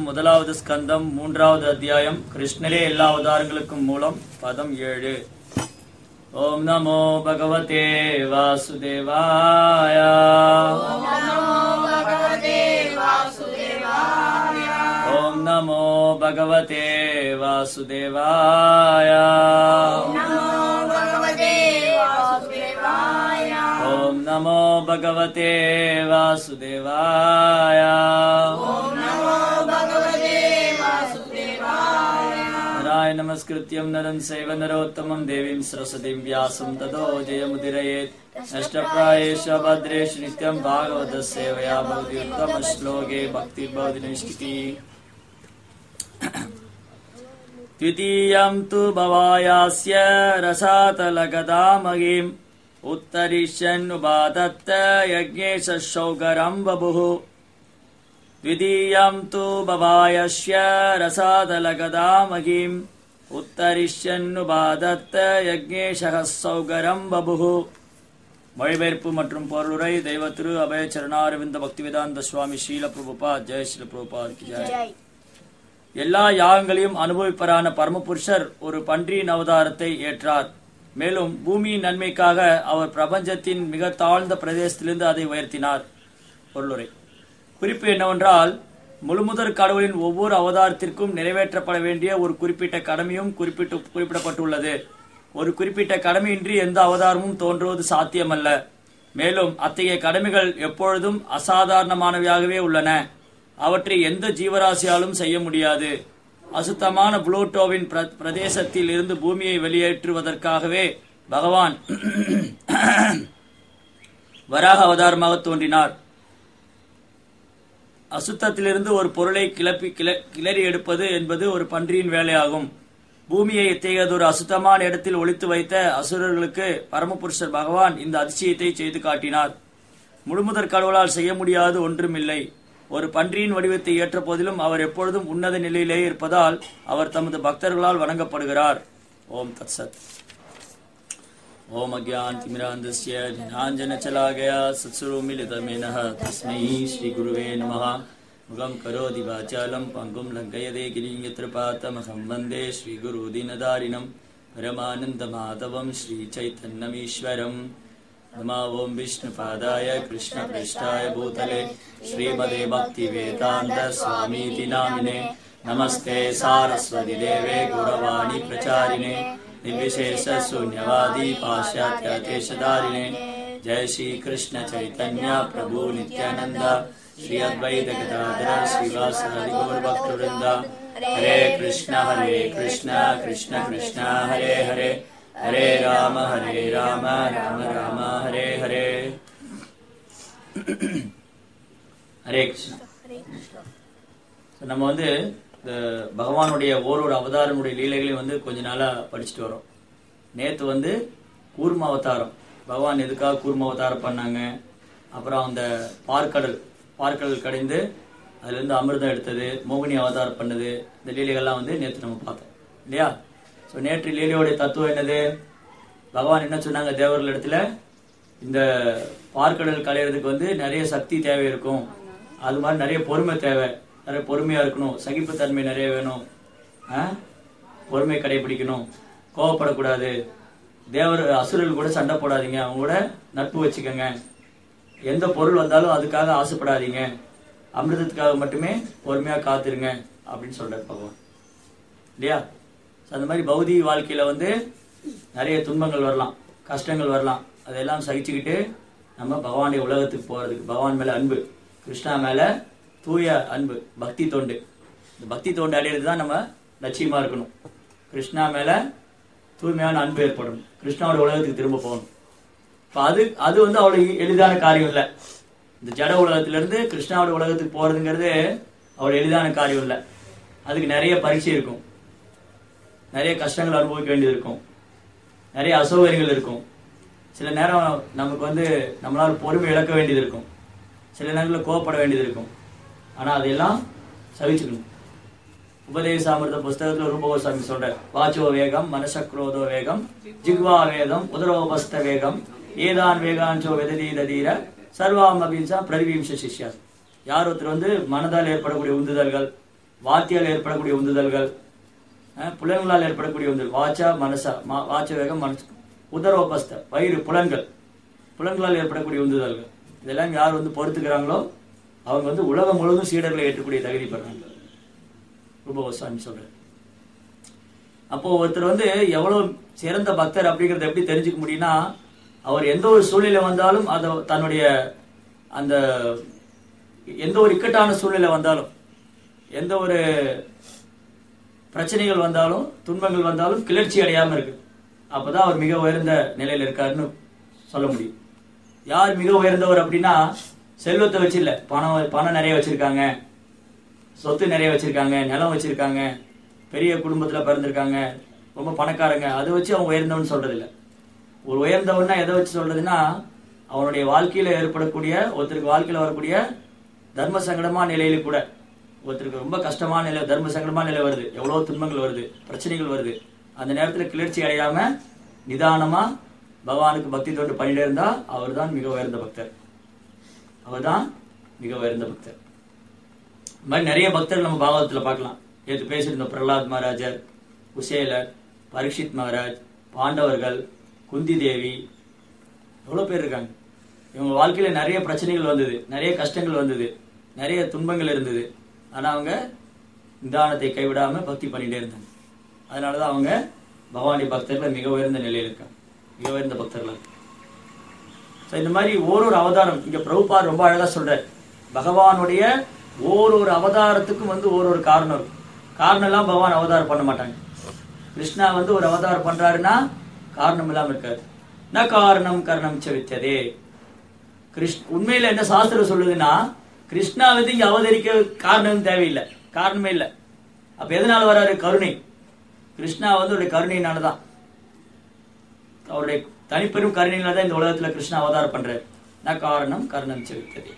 முதலாவது ஸ்கந்தம் மூன்றாவது அத்தியாயம் கிருஷ்ணரே எல்லா அவதாரங்களுக்கும் மூலம் பதம் ஏழு ஓம் நமோ பகவதே வாசுதேவாய ஓம் நமோ பகவதே வாசுதேவாய ஓம் நமோ பகவதே வாசுதேவாய नारायण नमस्कृत्यं नरं सैव नरोत्तमं देवीं सरस्वतीं व्यासं ततो जयमुदिरयेत् नष्टप्रायेष भद्रेषु नित्यं भागवतः सेवया भवति उत्तमश्लोके भक्तिर्भवति नैष्टिकी द्वितीयं तु भवायास्य रसातलगदामहीम् उत्तरिष्यन्नुबादत्त यज्ञेश शौकरं बभुः द्वितीयं तु भवायस्य रसादलगदामहीम् உத்தரிஷ்யன்னுபாதத்த யக்ஞேஷக சௌகரம் பபுகு மொழிபெயர்ப்பு மற்றும் பொருளுரை தெய்வ திரு அபய சரணாரவிந்த பக்திவேதாந்த சுவாமி ஸ்ரீல பிரபுபா ஜெய ஸ்ரீல பிரபுபா ஜெய் எல்லா யாகங்களையும் அனுபவிப்பரான பரமபுருஷர் ஒரு பன்றியின் அவதாரத்தை ஏற்றார் மேலும் பூமியின் நன்மைக்காக அவர் பிரபஞ்சத்தின் மிக தாழ்ந்த பிரதேசத்திலிருந்து அதை உயர்த்தினார் பொருளுரை குறிப்பு என்னவென்றால் முழுமுதற் கடவுளின் ஒவ்வொரு அவதாரத்திற்கும் நிறைவேற்றப்பட வேண்டிய ஒரு குறிப்பிட்ட கடமையும் குறிப்பிட்டு குறிப்பிடப்பட்டுள்ளது ஒரு குறிப்பிட்ட கடமையின்றி எந்த அவதாரமும் தோன்றுவது சாத்தியமல்ல மேலும் அத்தகைய கடமைகள் எப்பொழுதும் அசாதாரணமானவையாகவே உள்ளன அவற்றை எந்த ஜீவராசியாலும் செய்ய முடியாது அசுத்தமான புளூட்டோவின் பிர- பிரதேசத்தில் இருந்து பூமியை வெளியேற்றுவதற்காகவே பகவான் வராக அவதாரமாக தோன்றினார் அசுத்தத்திலிருந்து ஒரு பொருளை கிளப்பி கிள- கிளறி எடுப்பது என்பது ஒரு பன்றியின் வேலையாகும் பூமியை இத்தகையதொரு அசுத்தமான இடத்தில் ஒளித்து வைத்த அசுரர்களுக்கு பரமபுருஷர் பகவான் இந்த அதிசயத்தை செய்து காட்டினார் முழுமுதற் கடவுளால் செய்ய முடியாது ஒன்றுமில்லை ஒரு பன்றியின் வடிவத்தை ஏற்ற போதிலும் அவர் எப்பொழுதும் உன்னத நிலையிலேயே இருப்பதால் அவர் தமது பக்தர்களால் வணங்கப்படுகிறார் ஓம் தத்சத் ॐ अज्ञानतिमिरान्धस्य जनाञ्जनचलागया सत्सुरोमिलितमेनः तस्मै श्रीगुरुवे नमः मुखं करोति वाचालं पङ्गुं लङ्घयदे गिरिं यत्र पातमहं वन्दे श्रीगुरुदीनदारिणं परमानन्दमाधवं श्रीचैतन्यमीश्वरम् नमा ॐ विष्णुपादाय कृष्णपृष्ठाय भूतले श्रीमदे भक्तिवेदान्त स्वामीति नामिने नमस्ते सारस्वति देवे गुरवाणी प्रचारिणे निर्विशेष शून्यवादी पाश्चात्य देशधारिणे जय श्री कृष्ण चैतन्य प्रभु नित्यानंद श्री अद्वैत गदाधर श्रीवासादि गौर भक्तवृंद हरे कृष्ण हरे कृष्ण कृष्ण कृष्ण हरे हरे हरे राम हरे राम राम राम हरे हरे ஹரே கிருஷ்ணா So, நம்ம வந்து இந்த பகவானுடைய ஓரொரு அவதாரனுடைய லீலைகளையும் வந்து கொஞ்ச நாளா படிச்சுட்டு வரோம் நேத்து வந்து கூர்ம அவதாரம் பகவான் எதுக்காக கூர்ம அவதாரம் பண்ணாங்க அப்புறம் அந்த பார்க்கடல் பார்க்கடல் கடைந்து அதுல இருந்து அமிர்தம் எடுத்தது மோகினி அவதாரம் பண்ணது இந்த லீலைகள்லாம் வந்து நேத்து நம்ம பார்த்தோம் இல்லையா ஸோ நேற்று லீலையோடைய தத்துவம் என்னது பகவான் என்ன சொன்னாங்க தேவர்கள் இடத்துல இந்த பார்க்கடல் களையிறதுக்கு வந்து நிறைய சக்தி தேவை இருக்கும் அது மாதிரி நிறைய பொறுமை தேவை நிறைய பொறுமையா இருக்கணும் சகிப்புத்தன்மை நிறைய வேணும் ஆ? பொறுமை கடைபிடிக்கணும் கோவப்படக்கூடாது தேவர் அசுரர்கள் கூட சண்டை போடாதீங்க அவங்க கூட நட்பு வச்சுக்கோங்க எந்த பொருள் வந்தாலும் அதுக்காக ஆசைப்படாதீங்க அமிர்தத்துக்காக மட்டுமே பொறுமையா காத்திருங்க அப்படின்னு சொல்றாரு பகவான் இல்லையா So, அந்த மாதிரி பௌதிக வாழ்க்கையில வந்து நிறைய துன்பங்கள் வரலாம் கஷ்டங்கள் வரலாம் அதெல்லாம் சகிச்சுக்கிட்டு நம்ம பகவானுடைய உலகத்துக்கு போறதுக்கு பகவான் மேல அன்பு கிருஷ்ணா மேல தூய அன்பு பக்தி தொண்டு இந்த பக்தி தொண்டு அடையிறது தான் நம்ம லட்சியமா இருக்கணும் கிருஷ்ணா மேல தூய்மையான அன்பு ஏற்படணும் கிருஷ்ணாவோட உலகத்துக்கு திரும்ப போகணும் இப்ப அது அது வந்து அவ்வளவு எளிதான காரியம் இல்ல இந்த ஜட உலகத்துல இருந்து கிருஷ்ணாவோட உலகத்துக்கு போறதுங்கிறது அவ்வளவு எளிதான காரியம் இல்ல அதுக்கு நிறைய பரீட்சை இருக்கும் நிறைய கஷ்டங்கள் அனுபவிக்க வேண்டியது இருக்கும் நிறைய அசௌகரியங்கள் இருக்கும் சில நேரம் நமக்கு வந்து நம்மளால பொறுமை இழக்க வேண்டியது இருக்கும் சில நேரங்களில் கோவப்பட வேண்டியது இருக்கும் ஆனா அதையெல்லாம் சகிச்சுக்கணும் உபதேச அமிர்த புஸ்தகத்துல ரூபகோசாமி சொல்ற வாச்சோ வேகம் மனசக்ரோதோ வேகம் ஜிக்வா வேதம் உதரோபஸ்த வேகம் ஏதான் வேகாஞ்சோ வெததி ததீர சர்வாம் அபின்சா பிரதிவீம்ச சிஷ்யா யார் ஒருத்தர் வந்து மனதால் ஏற்படக்கூடிய உந்துதல்கள் வாத்தியால் ஏற்படக்கூடிய உந்துதல்கள் அஹ், புலன்களால் ஏற்படக்கூடிய உந்துதல் வாச்சா மனசா மா- வாச்ச வேகம் மனசு உதரோபஸ்த வயிறு புலன்கள் புலன்களால் ஏற்படக்கூடிய உந்துதல்கள் இதெல்லாம் யார் வந்து பொறுத்துக்கிறாங்களோ அவங்க வந்து உலகம் முழுவதும் சீடர்களை ஏற்றக்கூடிய தகுதி பெறாங்க ரூபகோஸ்வாமி சொல்றாரு அப்போ ஒருத்தர் வந்து எவ்வளவு சிறந்த பக்தர் அப்படிங்கறத எப்படி தெரிஞ்சுக்க முடியும்னா அவர் எந்த ஒரு சூழ்நிலை வந்தாலும் அதை தன்னுடைய அந்த எந்த ஒரு இக்கட்டான சூழ்நிலை வந்தாலும் எந்த ஒரு பிரச்சனைகள் வந்தாலும் துன்பங்கள் வந்தாலும் கிளர்ச்சி அடையாம இருக்கு அப்பதான் அவர் மிக உயர்ந்த நிலையில இருக்காருன்னு சொல்ல முடியும் யார் மிக உயர்ந்தவர் அப்படின்னா செல்வத்தை வச்சு இல்ல பணம் பணம் நிறைய வச்சிருக்காங்க சொத்து நிறைய வச்சிருக்காங்க நிலம் வச்சிருக்காங்க பெரிய குடும்பத்துல பிறந்திருக்காங்க ரொம்ப பணக்காரங்க அதை வச்சு அவங்க உயர்ந்தவன் சொல்றது இல்ல ஒரு உயர்ந்தவன்னா எதை வச்சு சொல்றதுன்னா அவனுடைய வாழ்க்கையில ஏற்படக்கூடிய ஒருத்தருக்கு வாழ்க்கையில வரக்கூடிய தர்ம சங்கடமான நிலையில கூட ஒருத்தருக்கு ரொம்ப கஷ்டமான நிலை தர்ம சங்கடமான நிலை வருது எவ்வளவு துன்பங்கள் வருது பிரச்சனைகள் வருது அந்த நேரத்துல கிளர்ச்சி அடையாம நிதானமா பகவானுக்கு பக்தி தொண்டு பண்ணிட்டே இருந்தா அவர்தான் மிக உயர்ந்த பக்தர் அவர்தான் மிக உயர்ந்த பக்தர் இந்த மாதிரி நிறைய பக்தர்கள் நம்ம பாகவதத்துல பார்க்கலாம் நேற்று பேசியிருந்த பிரகலாத் மகாராஜர் குசேலர் பரீட்சித் மகாராஜ் பாண்டவர்கள் குந்தி தேவி எவ்வளவு பேர் இருக்காங்க இவங்க வாழ்க்கையில நிறைய பிரச்சனைகள் வந்தது நிறைய கஷ்டங்கள் வந்தது நிறைய துன்பங்கள் இருந்தது ஆனா அவங்க நிதானத்தை கைவிடாம பக்தி பண்ணிட்டே இருந்தாங்க அதனாலதான் அவங்க பவானி பக்தர்கள் மிக உயர்ந்த நிலையில் இருக்காங்க மிக உயர்ந்த பக்தர்கள் So, இந்த மாதிரி ஓரொரு அவதாரம் இங்க பிரபுபார் ரொம்ப அழகா சொல்றார் பகவானுடைய ஓரொரு அவதாரத்துக்கும் வந்து ஓரொரு காரணம் இருக்கும் காரணம் எல்லாம் பகவான் அவதாரம் பண்ண மாட்டாங்க கிருஷ்ணா வந்து ஒரு அவதாரம் பண்றாருன்னா காரணம் இல்லாம இருக்காரு ந காரணம் கரணம் செவித்ததே கிருஷ் உண்மையில என்ன சாஸ்திரம் சொல்லுதுன்னா கிருஷ்ணா வந்து இங்க அவதரிக்க காரணம் தேவையில்லை காரணமே இல்லை அப்ப எதனால வராரு கருணை கிருஷ்ணா வந்து ஒரு கருணையினாலதான் அவருடைய தனிப்பெரும் கருணையினால தான் இந்த உலகத்துல கிருஷ்ணா அவதாரம் பண்றாரு ந காரணம் கர்ணம் செலுத்ததே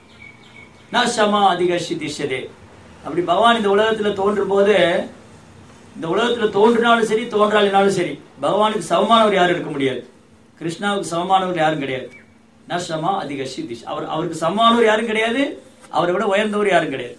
ந சமா அதிகர்ஷி திஷதே அப்படி பகவான் இந்த உலகத்துல தோன்றும் போது இந்த உலகத்துல தோன்றினாலும் சரி தோன்றாலினாலும் சரி பகவானுக்கு சமமானவர் யாரும் இருக்க முடியாது கிருஷ்ணாவுக்கு சமமானவர் யாரும் கிடையாது ந சமா அதிகர்ஷி திஷ் அவர் அவருக்கு சமமானவர் யாரும் கிடையாது அவரை விட உயர்ந்தவர் யாரும் கிடையாது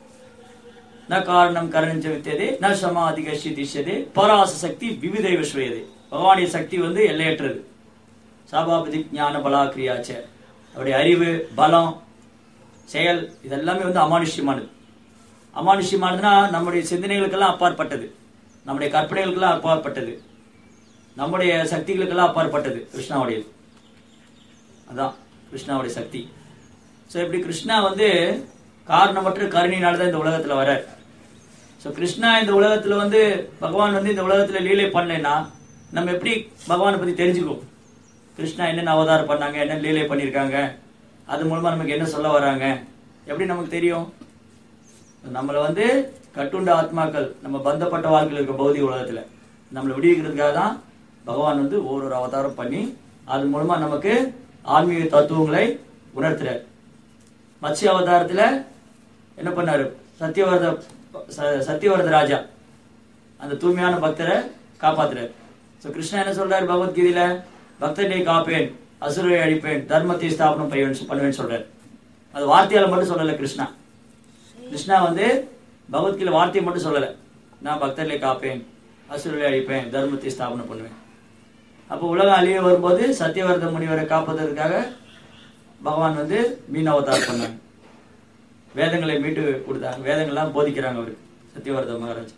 ந காரணம் கரணம் வித்ததே ந சமா அதிகர்ஷி திஷ்யதே பராச சக்தி விவிதை விஸ்வயதே பகவானுடைய சக்தி வந்து எல்லையற்றது சாபாபதி ஞான பலா கிரியாச்ச அவருடைய அறிவு பலம் செயல் இதெல்லாமே வந்து அமானுஷ்யமானது அமானுஷ்யமானதுன்னா நம்முடைய சிந்தனைகளுக்கெல்லாம் அப்பாற்பட்டது நம்முடைய கற்பனைகளுக்கெல்லாம் அப்பாற்பட்டது நம்முடைய சக்திகளுக்கெல்லாம் அப்பாற்பட்டது கிருஷ்ணாவுடையது அதான் கிருஷ்ணாவுடைய சக்தி ஸோ இப்படி கிருஷ்ணா வந்து காரணமற்ற கருணையினால தான் இந்த உலகத்துல வரார் ஸோ கிருஷ்ணா இந்த உலகத்துல வந்து பகவான் வந்து இந்த உலகத்துல லீலை பண்ணலைன்னா நம்ம எப்படி பகவானை பத்தி தெரிஞ்சுக்குவோம் கிருஷ்ணா என்னென்ன அவதாரம் பண்ணாங்க என்ன லீலை பண்ணியிருக்காங்க அது மூலமா நமக்கு என்ன சொல்ல வராங்க எப்படி நமக்கு தெரியும் நம்மளை வந்து கட்டுண்ட ஆத்மாக்கள் நம்ம பந்தப்பட்ட வாழ்க்கையில் இருக்க பௌதிக உலகத்துல நம்மளை விடுவிக்கிறதுக்காக தான் பகவான் வந்து ஒவ்வொரு அவதாரம் பண்ணி அது மூலமா நமக்கு ஆன்மீக தத்துவங்களை உணர்த்துறார் மத்ஸ்ய அவதாரத்துல என்ன பண்ணாரு சத்தியவரத ச- சத்தியவரத ராஜா அந்த தூய்மையான பக்தரை காப்பாத்துறாரு சோ கிருஷ்ணா என்ன சொல்றாரு பகவத்கீதையில பக்தனை காப்பேன் அசுரரை அழிப்பேன் தர்மத்தை ஸ்தாபனம் பண்ணுவேன் பண்ணுவேன்னு சொல்றாரு அது வார்த்தையால மட்டும் சொல்லல கிருஷ்ணா கிருஷ்ணா வந்து பகவத்கீதை வார்த்தையை மட்டும் சொல்லல நான் பக்தர்களை காப்பேன் அசுரரை அழிப்பேன் தர்மத்தை ஸ்தாபனம் பண்ணுவேன் அப்போ உலகம் அழிய வரும்போது சத்தியவரத முனிவரை காப்பதற்காக பகவான் வந்து மீன் அவதாரம் பண்ணாங்க வேதங்களை மீட்டு கொடுத்தாங்க வேதங்கள்லாம் போதிக்கிறாங்க அவருக்கு சத்தியவரத மகாராஜ்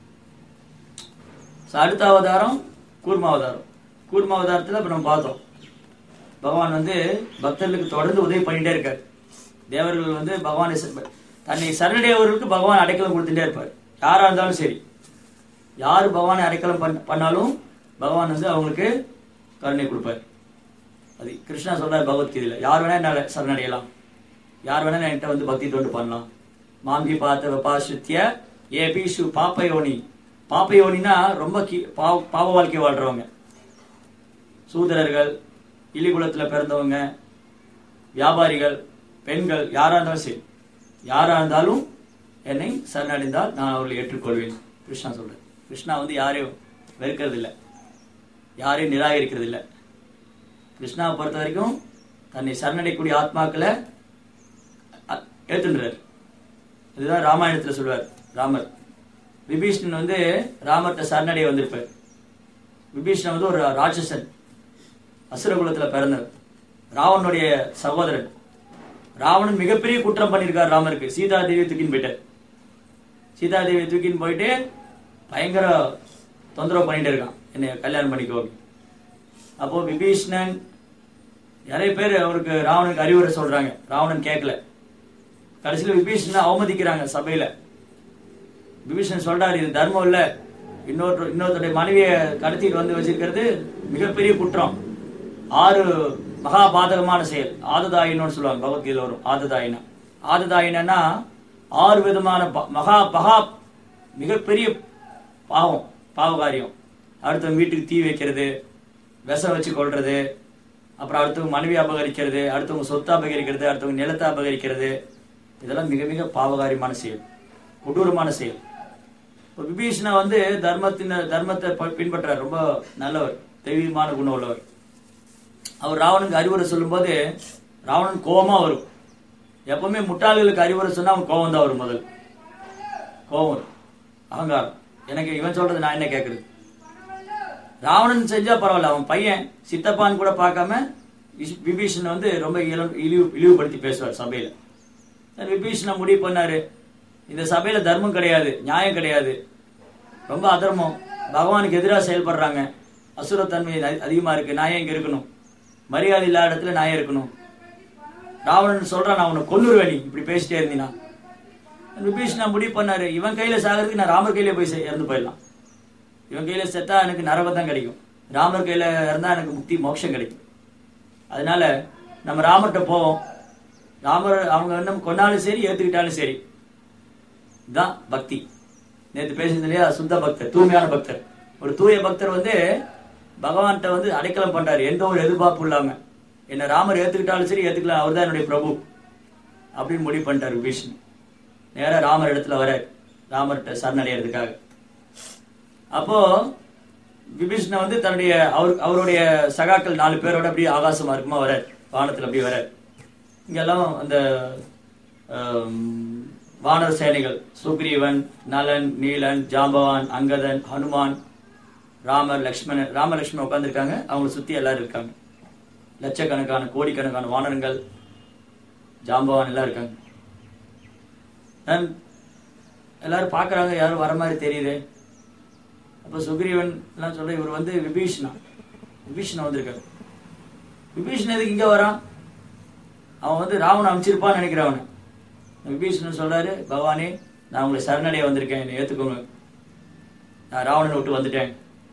So, அடுத்த அவதாரம் கூர்ம அவதாரம் கூர்ம அவதாரத்துல இப்ப நம்ம பார்த்தோம் பகவான் வந்து பக்தர்களுக்கு தொடர்ந்து உதவி பண்ணிட்டே இருக்காரு தேவர்கள் வந்து பகவானை ச- தன்னை சரணடையவர்களுக்கு பகவான் அடைக்கலம் கொடுத்துட்டே இருப்பார் யாரா இருந்தாலும் சரி யார் பகவானை அடைக்கலம் பண்ண- பண்ணாலும் பகவான் வந்து அவங்களுக்கு கருணை கொடுப்பார் அது கிருஷ்ணா சொல்றார் பகவத்கீதையில யார் வேணா என்ன சரணடையலாம் யார் வேணா என்கிட்ட வந்து பக்தி தொண்டு பண்ணலாம் மாம்பி பார்த்த விபாசுத்திய ஏ பீஷு பாப்பயோனி பாப்பயோனினா ரொம்ப கீ- பாவ பாவ வாழ்க்கை வாழ்றவங்க சூதரர்கள் இலிகுலத்துல பிறந்தவங்க வியாபாரிகள் பெண்கள் யாரா இருந்தாலும் சரி யாரா இருந்தாலும் என்னை சரணடைந்தால் நான் அவர்களை ஏற்றுக்கொள்வேன் கிருஷ்ணா சொல்றேன் கிருஷ்ணா வந்து யாரையும் வெறுக்கிறது இல்ல யாரையும் நிராகரிக்கிறது இல்ல கிருஷ்ணாவை பொறுத்த வரைக்கும் தன்னை சரணடைக்கூடிய ஆத்மாக்களை அ- ஏத்துன்றார் இதுதான் ராமாயணத்துல சொல்வார் ராமர் விபீஷ்ணன் வந்து ராமர்கிட்ட சரணடைய வந்திருப்பார் விபீஷ்ணன் வந்து ஒரு ராட்சசன் அசுரகுலத்துல பிறந்தவர் ராவனுடைய சகோதரன் ராவணன் மிகப்பெரிய குற்றம் பண்ணியிருக்கார் ராமருக்கு சீதா தேவியை தூக்கின்னு போயிட்டார் சீதா தேவியை தூக்கின்னு போயிட்டு பயங்கர தொந்தரவு பண்ணிட்டு இருக்கான் என்னை கல்யாணம் பண்ணிக்கோ அப்படின்னு. அப்போ விபீஷ்ணன் நிறைய பேர் அவருக்கு ராவணனுக்கு அறிவுரை சொல்றாங்க ராவணன் கேட்கல கடைசியில் விபீஷணனை அவமதிக்கிறாங்க சபையில விபீஷணன் சொல்றாரு இது தர்மம் இல்ல இன்னொரு இன்னொருத்தருடைய மனைவியை கடத்திட்டு வந்து வச்சிருக்கிறது மிகப்பெரிய குற்றம் ஆறு மகா பாதகமான செயல் ஆததாயினு சொல்லுவாங்க பகவத்கீதையில வரும் ஆததாயினா ஆததாயினா ஆறு விதமான ப- மகா பகா மிகப்பெரிய பாவம் பாவகாரியம் அடுத்தவங்க வீட்டுக்கு தீ வைக்கிறது விஷம் வச்சு கொள்றது அப்புறம் அடுத்தவங்க மனைவி அபகரிக்கிறது அடுத்தவங்க சொத்து அபகரிக்கிறது அடுத்தவங்க நிலத்தை அபகரிக்கிறது இதெல்லாம் மிக மிக பாவகாரியமான செயல் கொடூரமான செயல் இப்போ விபீஷணா வந்து தர்மத்தின் தர்மத்தை ப- பின்பற்றார் ரொம்ப நல்லவர் தெய்வீகமான குணம் உள்ளவர் அவர் ராவணனுக்கு அறிவுரை சொல்லும்போது ராவணன் கோவமா வரும் எப்பவுமே முட்டாள்களுக்கு அறிவுரை சொன்னா அவன் கோவம் தான் வரும் முதல் கோவம் வரும் அகங்காரம் எனக்கு இவன் சொல்றது நான் என்ன கேட்கறது ராவணன் செஞ்சா பரவாயில்ல அவன் பையன் சித்தப்பான்னு கூட பார்க்காம விஸ்- விபீஷணனை வந்து ரொம்ப இழ- இழிவு இழிவுபடுத்தி பேசுவார் சபையில சரி, விபீஷணன் முடிவு பண்ணாரு இந்த சபையில தர்மம் கிடையாது நியாயம் கிடையாது ரொம்ப அதர்மம் பகவானுக்கு எதிராக செயல்படுறாங்க அசுரத்தன்மை அதி- அதிகமா இருக்கு நான் ஏன் இங்க இருக்கணும் மரியாதை இல்லாத இடத்துல நான் ஏன் இருக்கணும் ராவணன் சொல்றான் நான் உன்னை கொல்லுருவேன் நீ இப்படி பேசிட்டே இருந்தீனா விபீஷணா முடிவு பண்ணாரு இவன் கையில சாகிறதுக்கு நான் ராமர் கையில போய் சே- இறந்து போயிடலாம் இவன் கையில செத்தா எனக்கு நரகம் தான் கிடைக்கும் ராமர் கையில இருந்தா எனக்கு முக்தி மோட்சம் கிடைக்கும் அதனால நம்ம ராமர்கிட்ட போவோம் ராமர் அவங்க என்ன கொண்டாலும் சரி ஏத்துக்கிட்டாலும் சரி இதுதான் பக்தி நேத்து பேசினது இல்லையா சுத்த பக்தர் தூய்மையான பக்தர் ஒரு தூய பக்தர் வந்து பகவான்கிட்ட வந்து அடைக்கலம் பண்றாரு எந்த ஒரு எதிர்பார்ப்பு இல்லாம என்ன ராமர் ஏத்துக்கிட்டாலும் சரி ஏத்துக்கலாம் அவர்தான் என்னுடைய பிரபு அப்படின்னு முடிவு பண்ணிட்டாரு விஷ்ணு நேரா ராமர் இடத்துல வர ராமர்கிட்ட சரணடைகிறதுக்காக அப்போ விபீஷ்ணன் வந்து தன்னுடைய அவர் அவருடைய சகாக்கள் நாலு பேரோட அப்படியே ஆகாசமா இருக்குமா வர வானத்துல அப்படியே வர இங்கெல்லாம் அந்த ஆம், வானர சேனைகள் சுக்ரீவன் நலன் நீலன் ஜாம்பவான் அங்கதன் ஹனுமான் ராமர் லக்ஷ்மணன் ராம லக்ஷ்மணன் உட்காந்துருக்காங்க அவங்களை சுத்தி எல்லாரும் இருக்காங்க லட்சக்கணக்கான கோடிக்கணக்கான வானரங்கள் ஜாம்பவான் எல்லாம் இருக்காங்க நான் எல்லாரும் பார்க்கறாங்க யாரும் வர மாதிரி தெரியுது அப்ப சுக்ரீவன் எல்லாம் சொல்ற இவர் வந்து விபீஷணா விபீஷணா வந்திருக்காரு விபீஷணன் எதுக்கு இங்க வரான் அவன் வந்து ராவணன் அமைச்சிருப்பான்னு நினைக்கிறேன் அவனை விபீஷணன் சொல்றாரு பகவானே நான் உங்களை சரணடைய வந்திருக்கேன் என்னை ஏத்துக்கோங்க நான் ராவணனை விட்டு வந்துட்டேன்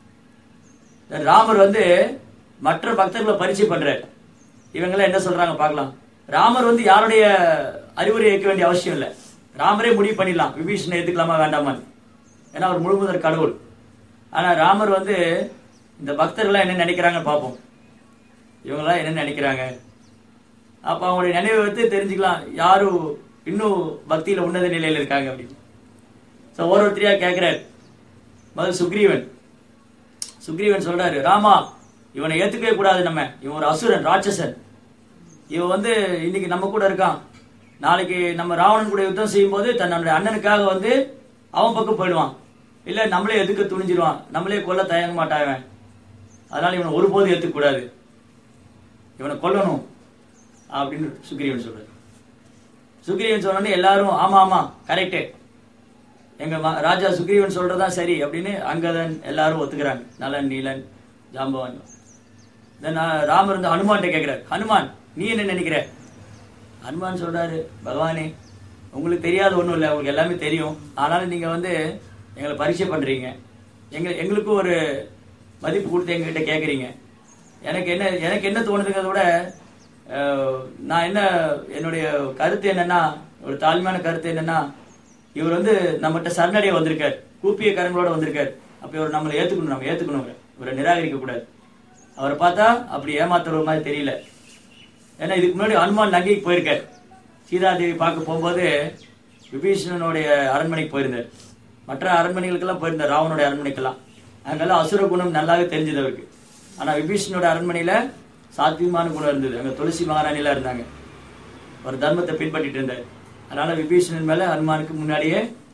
ராமர் வந்து மற்ற பக்தர்களை பரிச்சை பண்றார் இவங்கெல்லாம் என்ன சொல்றாங்க பார்க்கலாம் ராமர் வந்து யாருடைய அறிவுரை ஏற்க வேண்டிய அவசியம் இல்லை ராமரே முடிவு பண்ணிடலாம் விபீஷணனை ஏத்துக்கலாமா வேண்டாமான்னு ஏன்னா அவர் முழுமுதற் கடவுள் ஆனா ராமர் வந்து இந்த பக்தர்கள்லாம் என்ன நினைக்கிறாங்க பார்ப்போம் இவங்கெல்லாம் என்ன நினைக்கிறாங்க அப்ப அவங்களுடைய நினைவை வந்து தெரிஞ்சுக்கலாம் யாரு இன்னும் பக்தியில உன்னத நிலையில இருக்காங்க அப்படின்னு சோ ஒரு ஒருத்தரையா கேட்கிறார் முதல் சுக்ரீவன் சுக்ரீவன் சொல்றாரு ராமா இவனை ஏத்துக்கவே கூடாது நம்ம இவன் ஒரு அசுரன் ராட்சசன் இவன் வந்து இன்னைக்கு நம்ம கூட இருக்கான் நாளைக்கு நம்ம ராவணன் கூட யுத்தம் செய்யும் போது தன்னுடைய அண்ணனுக்காக வந்து அவன் பக்கம் போயிடுவான் இல்ல நம்மளே எதுக்க துணிஞ்சிருவான் நம்மளே கொல்ல தயங்க மாட்டான் இவன் அதனால இவனை ஒருபோதும் ஏத்துக்க கூடாது இவனை கொல்லணும் அப்படின்னு சுக்ரீவன் சொல்றாரு சுக்ரீவன் சொன்ன உடனே எல்லாரும் ஆமா ஆமா கரெக்டு எங்க ம- ராஜா சுக்ரீவன் சொல்றதா சரி அப்படின்னு அங்கதன் எல்லாரும் ஒத்துக்கிறாங்க நலன் நீலன் ஜாம்பவான் Then, ஆ, ராமர் வந்து ஹனுமான்கிட்ட கேக்குறாரு ஹனுமான் நீ என்ன நினைக்கிற ஹனுமான் சொல்றாரு பகவானே உங்களுக்கு தெரியாத ஒண்ணும் இல்லை உங்களுக்கு எல்லாமே தெரியும் ஆனாலும் நீங்க வந்து எங்களை பரீட்சை பண்றீங்க எங்க எங்களுக்கும் ஒரு மதிப்பு கொடுத்து எங்ககிட்ட கேக்குறீங்க எனக்கு என்ன எனக்கு என்ன தோணுதுங்கிறத விட அஹ், நான் என்ன என்னுடைய கருத்து என்னன்னா ஒரு தாழ்மையான கருத்து என்னன்னா இவர் வந்து நம்மகிட்ட சரணடைய வந்திருக்கார் கூப்பிய கரங்களோட வந்திருக்கார் அப்ப இவர் நம்மளை ஏத்துக்கணும் நம்ம ஏத்துக்கணும் இவரை. இவரை நிராகரிக்க கூடாது அவரை பார்த்தா அப்படி ஏமாத்துற மாதிரி தெரியல ஏன்னா இதுக்கு முன்னாடி அனுமான் லங்கைக்கு போயிருக்கார் சீதாதேவி பார்க்க போகும்போது விபீஷணனுடைய அரண்மனைக்கு போயிருந்தார் மற்ற அரண்மனைகளுக்கெல்லாம் போயிருந்தார் ராவனுடைய அரண்மனைக்கெல்லாம் அங்கெல்லாம் அசுர குணம் நல்லாவே தெரிஞ்சது அவருக்கு ஆனா விபீஷணனோட அரண்மனையில சாத்வீகமான குணம் இருந்தது அங்க துளசி மகாராணிலாம் இருந்தாங்க ஒரு தர்மத்தை பின்பற்றிட்டு இருந்தார் அதனால விபீஷணன் மேல ஹனுமானுக்கு முன்னாடியே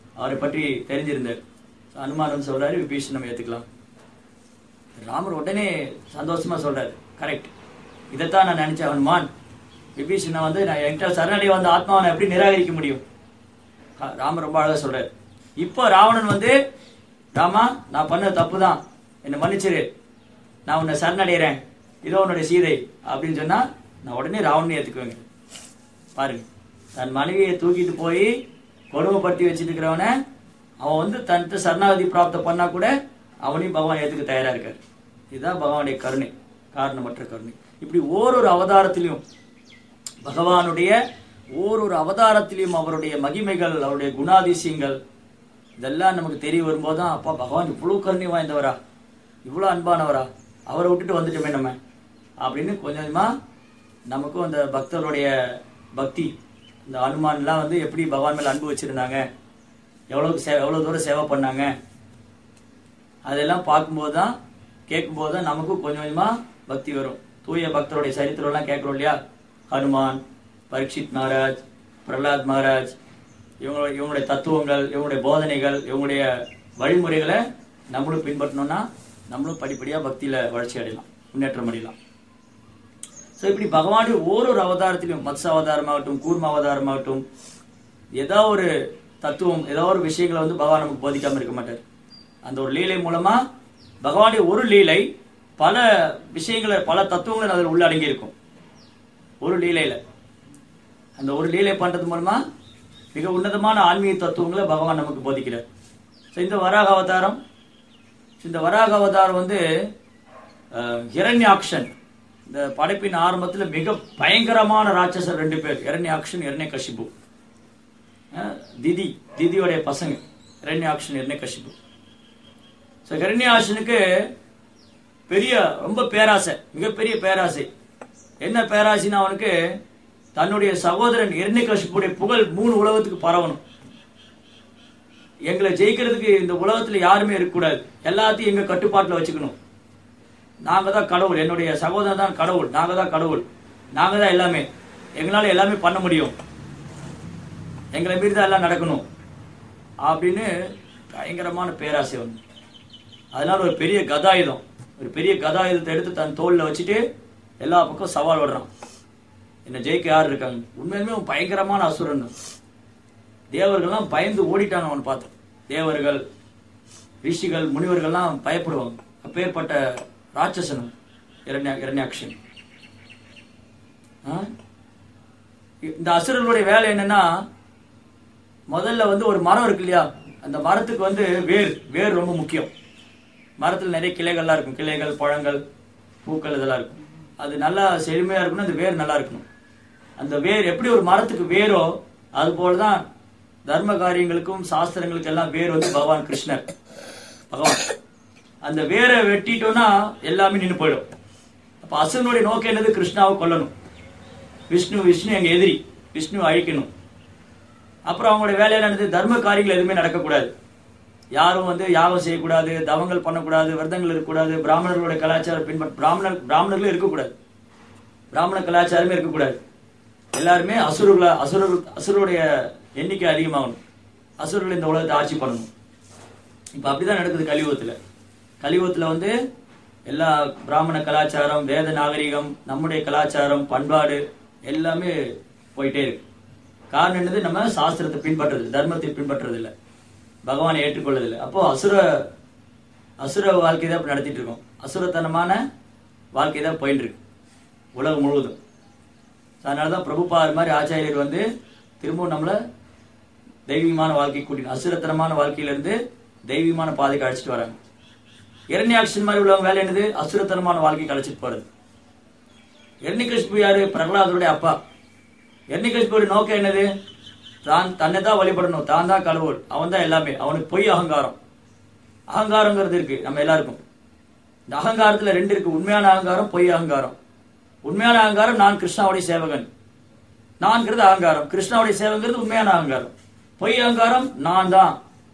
அவரை பற்றி தெரிஞ்சிருந்தார் அனுமான் வந்து சொல்றாரு விபீஷன் நம்ம ஏத்துக்கலாம் ராமர் உடனே சந்தோஷமா சொல்றாரு கரெக்ட் இதைத்தான் நான் நினைச்சேன் ஹனுமான் விபீஷனை வந்து நான் என்கிட்ட சரணடைய வந்த ஆத்மாவை நான் எப்படி நிராகரிக்க முடியும் ஹ- ராமர் ரொம்ப அழகா சொல்றாரு இப்போ ராவணன் வந்து ராமா நான் பண்ண தப்பு தான் என்னை மன்னிச்சிரு நான் உன்னை சரணடைகிறேன் இதோ உன்னுடைய சீதை அப்படின்னு சொன்னா நான் உடனே ராவணனை ஏத்துக்குவேங்க பாருங்க தன் மனைவியை தூக்கிட்டு போய் கொடுமைப்படுத்தி வச்சுட்டு இருக்கிறவன அவன் வந்து தன்கிட்ட சரணாகதி பிராப்தம் பண்ணா கூட அவனையும் பகவான் ஏத்துக்க தயாரா இருக்காரு இதுதான் பகவானுடைய கருணை காரணமற்ற கருணை இப்படி ஓரொரு அவதாரத்திலையும் பகவானுடைய ஓரொரு அவதாரத்திலையும் அவருடைய மகிமைகள் அவருடைய குணாதிசயங்கள் இதெல்லாம் நமக்கு தெரிய வரும்போது தான் அப்பா பகவான் இவ்வளவு கருணை வாய்ந்தவரா இவ்வளவு அன்பானவரா அவரை விட்டுட்டு வந்துட்டோமே நம்ம அப்படின்னு கொஞ்சம் கொஞ்சமா நமக்கும் அந்த பக்தர்களுடைய பக்தி இந்த அனுமான்லாம் வந்து எப்படி பகவான் மேல அன்பு வச்சிருந்தாங்க எவ்வளவு சே எவ்வளவு தூரம் சேவை பண்ணாங்க அதெல்லாம் பார்க்கும்போது தான் கேட்கும்போது தான் நமக்கும் கொஞ்சம் கொஞ்சமா பக்தி வரும் தூய பக்தருடைய சரித்திரம்லாம் கேட்குறோம் இல்லையா ஹனுமான் பரீட்சித் மகாராஜ் பிரகலாத் மகாராஜ் இவங்களுடைய இவங்களுடைய தத்துவங்கள் இவங்களுடைய போதனைகள் இவங்களுடைய வழிமுறைகளை நம்மளும் பின்பற்றணும்னா நம்மளும் படிப்படியாக பக்தியில வளர்ச்சி அடையலாம் முன்னேற்றம் அடையலாம் ஸோ இப்படி பகவானுடைய ஓரொரு அவதாரத்திலும் மத்ஸ்ய அவதாரமாகட்டும் கூர்ம அவதாரமாகட்டும் ஏதோ ஒரு தத்துவம் ஏதோ ஒரு விஷயங்களை வந்து பகவான் நமக்கு போதிக்காம இருக்க மாட்டார் அந்த ஒரு லீலை மூலமா பகவானுடைய ஒரு லீலை பல விஷயங்களை பல தத்துவங்களை அதில் உள்ளடங்கி இருக்கும் ஒரு லீலையில அந்த ஒரு லீலை பண்றது மூலமா மிக உன்னதமான ஆன்மீக தத்துவங்களை பகவான் நமக்கு போதிக்கிறார் ஸோ இந்த வராக அவதாரம் இந்த வராக அவதாரம் வந்து அஹ், ஹிரண்யாக்ஷன் இந்த படைப்பின் ஆரம்பத்துல மிக பயங்கரமான ராட்சசர் ரெண்டு பேர் இரண்யாக்ஷன் இரண்ய கஷிபு திதி திதியோடைய பசங்க இரண்யாக்ஷன் இரண்ய கஷிபு ஸோ ஹிரண்யாக்ஷனுக்கு பெரிய ரொம்ப பேராசை மிகப்பெரிய பேராசை என்ன பேராசைன்னா அவனுக்கு தன்னுடைய சகோதரன் இரண்யகசிப்புடைய புகழ் மூணு உலகத்துக்கு பரவணும் எங்களை ஜெயிக்கிறதுக்கு இந்த உலகத்துல யாருமே இருக்கக்கூடாது எல்லாத்தையும் எங்க கட்டுப்பாட்டுல வச்சுக்கணும் நாங்க தான் கடவுள் என்னுடைய சகோதரன் தான் கடவுள் நாங்க தான் கடவுள் நாங்க தான் எல்லாமே எங்களால எல்லாமே பண்ண முடியும் எங்களை மீறி தான் எல்லாம் நடக்கணும் அப்படின்னு பயங்கரமான பேராசை வந்து அதனால ஒரு பெரிய கதாயுதம் ஒரு பெரிய கதாயுதத்தை எடுத்து தன் தோல்ல வச்சுட்டு எல்லா பக்கம் சவால் விடுறான் என்ன ஜெயிக்க யார் இருக்காங்க உண்மையுமே அவன் பயங்கரமான அசுரன் தேவர்கள்லாம் பயந்து ஓடிட்டாங்க அவன் பார்த்து தேவர்கள் ரிஷிகள் முனிவர்கள்லாம் பயப்படுவாங்க அப்பேற்பட்ட ராட்சசன் இரண்யா இரண்யாக்ஷன் ஆ? இந்த அசுரர்களுடைய வேலை என்னன்னா முதல்ல வந்து ஒரு மரம் இருக்கு இல்லையா அந்த மரத்துக்கு வந்து வேர் வேர் ரொம்ப முக்கியம் மரத்துல நிறைய கிளைகள்லாம் இருக்கும் கிளைகள் பழங்கள் பூக்கள் இதெல்லாம் இருக்கும் அது நல்லா செழுமையா இருக்கணும் அந்த வேர் நல்லா இருக்கணும் அந்த வேர் எப்படி ஒரு மரத்துக்கு வேரோ அது போலதான் தர்ம காரியங்களுக்கும் சாஸ்திரங்களுக்கு எல்லாம் வேர் வந்து பகவான் கிருஷ்ணர் பகவான் அந்த வேரை வெட்டிட்டோம்னா எல்லாமே நின்னு போயிடும் அப்ப அசுரனுடைய நோக்கம் என்னது கிருஷ்ணாவை கொல்லணும் விஷ்ணு விஷ்ணு எங்க எதிரி விஷ்ணு அழிக்கணும் அப்புறம் அவங்களுடைய வேலையில என்னது தர்ம காரியங்கள் எதுவுமே நடக்கக்கூடாது யாரும் வந்து யாகம் செய்யக்கூடாது தவங்கள் பண்ணக்கூடாது விரதங்கள் இருக்கக்கூடாது பிராமணர்களுடைய கலாச்சாரம் பின்பற்ற பிராமணர் பிராமணர்களும் இருக்கக்கூடாது பிராமண கலாச்சாரமே இருக்கக்கூடாது எல்லாருமே அசுரர்கள அசுரர்கள் அசுரருடைய எண்ணிக்கை அதிகமாகணும் அசுரர்கள் இந்த உலகத்தை ஆட்சி பண்ணணும் இப்ப அப்படிதான் நடக்குது கலியுகத்துல கலியுகத்துல வந்து எல்லா பிராமண கலாச்சாரம் வேத நாகரிகம் நம்முடைய கலாச்சாரம் பண்பாடு எல்லாமே போயிட்டே இருக்கு காரணம் என்னது நம்ம சாஸ்திரத்தை பின்பற்றுறது தர்மத்தை பின்பற்றுறது இல்ல பகவானை ஏற்றுக்கொள்வதில்லை அப்போ அசுர அசுர வாழ்க்கை தான் இப்ப நடத்திட்டு இருக்கோம் அசுரத்தனமான வாழ்க்கை தான் போயிட்டு இருக்கு உலகம் முழுவதும் அதனாலதான் பிரபுபார் மாதிரி ஆச்சாரியர் வந்து திரும்பவும் நம்மள தெய்வீகமான வாழ்க்கை கூட்டிட்டு அசுரத்தனமான வாழ்க்கையில இருந்து தெய்வீகமான பாதைக்கு அழைச்சிட்டு வராங்க இரண்யாக்ஷன் மாதிரி உள்ளவங்க வேலை என்னது அசுரத்தனமான வாழ்க்கைக்கு அழைச்சிட்டு போறது இரண்யகிருஷ்ணு யாரு பிரகலாதருடைய அப்பா இரண்யகிருஷ்ணனுடைய நோக்கம் என்னது தான் தன்னை தான் வழிபடணும் தான் தான் கடவுள் அவன் தான் எல்லாமே அவனுக்கு பொய் அகங்காரம் அகங்காரங்கிறது இருக்கு நம்ம எல்லாருக்கும் இந்த அகங்காரத்துல ரெண்டு இருக்கு உண்மையான அகங்காரம் பொய் அகங்காரம் உண்மையான அகங்காரம் நான் கிருஷ்ணாவுடைய சேவகன் நான்கிறது அகங்காரம் கிருஷ்ணாவுடைய சேவங்கிறது உண்மையான அகங்காரம் பொய் அகங்காரம் நான் தான்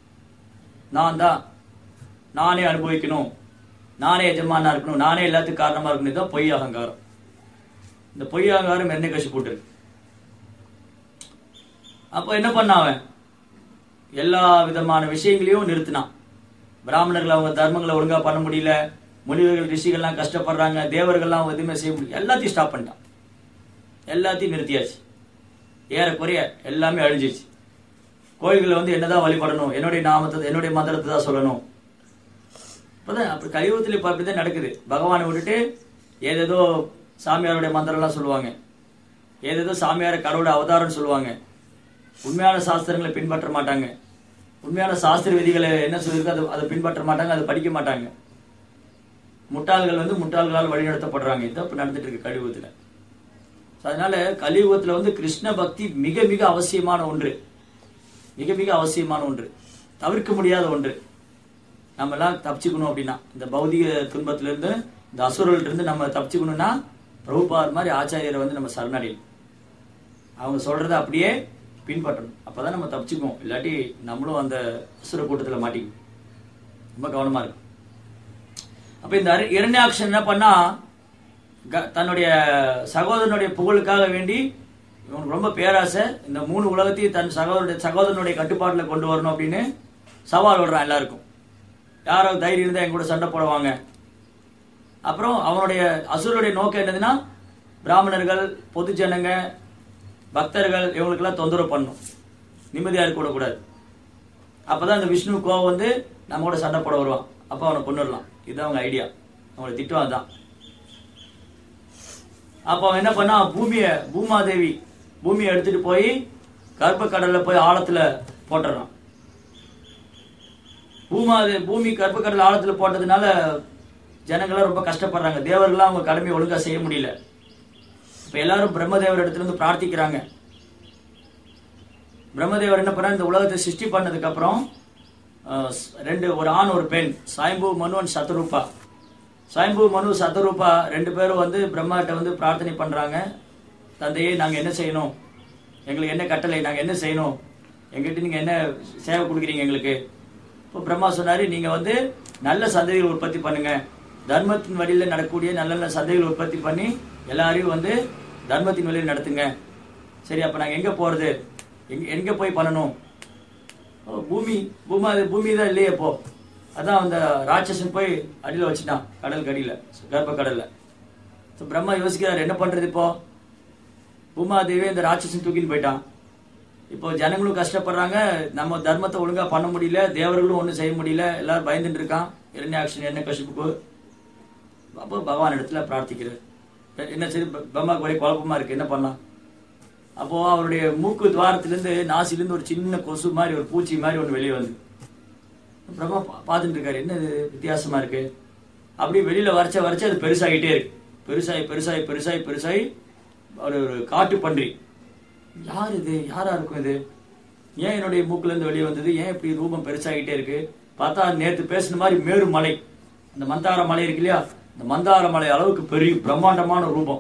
நான் தான் நானே அனுபவிக்கணும் நானே எஜமானா இருக்கணும் நானே எல்லாத்துக்கும் காரணமா இருக்கணும் இதுதான் பொய் அகங்காரம் இந்த பொய் அகங்காரம் என்ன கஷ்ட போட்டு அப்போ என்ன பண்ண அவன் எல்லா விதமான விஷயங்களையும் நிறுத்தினான் பிராமணர்கள் அவங்க தர்மங்களை ஒழுங்கா பண்ண முடியல முனிவர்கள் ரிஷிகள்லாம் கஷ்டப்படுறாங்க தேவர்கள்லாம் எதுவுமே செய்ய முடியல எல்லாத்தையும் ஸ்டாப் பண்ணிட்டான் எல்லாத்தையும் நிறுத்தியாச்சு ஏறக்குறைய எல்லாமே அழிஞ்சிச்சு கோயில்களை வந்து என்னதான் வழிபடணும் என்னுடைய நாமத்தை என்னுடைய மந்திரத்தை தான் சொல்லணும் இப்பதான் அப்படி கலியுகத்தில் இப்ப அப்படிதான் நடக்குது பகவானை விட்டுட்டு ஏதேதோ சாமியாருடைய மந்திரம்லாம் சொல்லுவாங்க ஏதேதோ சாமியார கடவுளோட அவதாரம்னு சொல்லுவாங்க உண்மையான சாஸ்திரங்களை பின்பற்ற மாட்டாங்க உண்மையான சாஸ்திர விதிகளை என்ன சொல்லியிருக்கோ அதை அதை பின்பற்ற மாட்டாங்க அதை படிக்க மாட்டாங்க முட்டாள்கள் வந்து முட்டாள்களால் வழிநடத்தப்படுறாங்க இதுதான் இப்ப நடந்துட்டு இருக்கு கலியுகத்துல So, அதனால கலியுகத்துல வந்து கிருஷ்ண பக்தி மிக மிக அவசியமான ஒன்று மிக மிக அவசியமான ஒன்று தவிர்க்க முடியாத ஒன்று நம்ம எல்லாம் தப்பிச்சுக்கணும் அப்படின்னா இந்த பௌதிக துன்பத்துல இருந்து இந்த அசுரல்ட்ட இருந்து நம்ம தப்பிச்சுக்கணும்னா பிரபுபார் மாதிரி ஆச்சாரியரை வந்து நம்ம சரணடையணும் அவங்க சொல்றத அப்படியே பின்பற்றணும் அப்பதான் நம்ம தப்பிச்சுக்குவோம் இல்லாட்டி நம்மளும் அந்த அசுர கூட்டத்துல மாட்டிக்குவோம் ரொம்ப கவனமா இருக்கும் அப்ப இந்த அர- இரண்யாக்ஷன் என்ன பண்ணா க- தன்னுடைய சகோதரனுடைய புகழுக்காக வேண்டி இவனுக்கு ரொம்ப பேராசை இந்த மூணு உலகத்தையும் தன் சகோதரனுடைய சகோதரனுடைய கட்டுப்பாட்டுல கொண்டு வரணும் அப்படின்னு சவால் விடுறான் எல்லாருக்கும் யாரோ தைரியம் இருந்தா என் கூட சண்டை போடுவாங்க அப்புறம் அவனுடைய அசுரனுடைய நோக்கம் என்னதுன்னா பிராமணர்கள் பொது ஜனங்க பக்தர்கள் இவங்களுக்கெல்லாம் தொந்தரவு பண்ணும் நிம்மதியா இருக்க விடக்கூடாது அப்பதான் இந்த விஷ்ணு கோவம் வந்து நம்ம கூட சண்டை போட வருவான் அப்ப அவனை கொண்டுடலாம் இதுதான் அவங்க ஐடியா அவங்களை திட்டம் அதுதான் அப்ப அவன் என்ன பண்ணா பூமிய பூமாதேவி பூமியை எடுத்துட்டு போய் கர்ப்பக்கடல்ல போய் ஆழத்துல போட்டுறான் பூமாதே பூமி கர்ப்பக்கடல் ஆழத்துல போட்டதுனால ஜனங்களாம் ரொம்ப கஷ்டப்படுறாங்க தேவர்கள்லாம் அவங்க கடமையை ஒழுங்கா செய்ய முடியல இப்ப எல்லாரும் பிரம்மதேவர் இடத்துல இருந்து பிரார்த்திக்கிறாங்க பிரம்மதேவர் என்ன பண்ணார் இந்த உலகத்தை சிருஷ்டி பண்ணதுக்கு அப்புறம் அஹ், ஸ்- ரெண்டு ஒரு ஆண் ஒரு பெண் சாயம்பு மனு அண்ட் சத்தரூபா சாயம்பு மனு சத்தரூபா ரெண்டு பேரும் வந்து பிரம்மாட்ட வந்து பிரார்த்தனை பண்றாங்க தந்தையே நாங்க என்ன செய்யணும் எங்களுக்கு என்ன கட்டளை நாங்க என்ன செய்யணும் எங்கிட்ட நீங்க என்ன சேவை கொடுக்குறீங்க எங்களுக்கு இப்போ பிரம்மா சொன்னாரு நீங்க வந்து நல்ல சந்ததிகள் உற்பத்தி பண்ணுங்க தர்மத்தின் வழியில நடக்கக்கூடிய நல்ல நல்ல சந்ததிகள் உற்பத்தி பண்ணி எல்லாரையும் வந்து தர்மத்தின் வழியில் நடத்துங்க சரி அப்ப நாங்க எங்க போறது எங்க எங்க போய் பண்ணணும் ஓ, பூமி பூமா பூமி தான் இல்லையே இப்போ அதான் அந்த ராட்சசன் போய் அடியில வச்சுட்டான் கடல் கடியில கர்ப்ப கடல்ல So, பிரம்மா யோசிக்கிறார் என்ன பண்றது இப்போ பூமாதேவி இந்த ராட்சசன் தூக்கின்னு போயிட்டான் இப்போ ஜனங்களும் கஷ்டப்படுறாங்க நம்ம தர்மத்தை ஒழுங்கா பண்ண முடியல தேவர்களும் ஒண்ணும் செய்ய முடியல எல்லாரும் பயந்துட்டு இருக்கான் இரண்ய ஆக்ஷன் என்ன கஷ்டப்புக்கு அப்போ பகவான் இடத்துல பிரார்த்திக்கிறார் என்ன சரி ப- பிரம்மாவுக்கு ஒரே குழப்பமா இருக்கு என்ன பண்ணலாம் அப்போ அவருடைய மூக்கு துவாரத்திலிருந்து நாசிலிருந்து ஒரு சின்ன கொசு மாதிரி ஒரு பூச்சி மாதிரி ஒன்று வெளியே வந்து பிரம்மா பா- பார்த்துட்டு இருக்காரு என்ன இது வித்தியாசமா இருக்கு அப்படி வெளியில வரைச்ச வரைச்ச அது பெருசாகிட்டே இருக்கு பெருசாகி பெருசாகி பெருசாகி பெருசாகி ஒரு ஒரு காட்டு பன்றி யார் இது யாரா இருக்கும் இது ஏன் என்னுடைய மூக்குல இருந்து வெளியே வந்தது ஏன் இப்படி ரூபம் பெருசாகிட்டே இருக்கு பார்த்தா நேத்து பேசின மாதிரி மேரு மலை அந்த மந்தார மலை இருக்கு இல்லையா இந்த மந்தார மலை அளவுக்கு பெரிய பிரம்மாண்டமான ரூபம்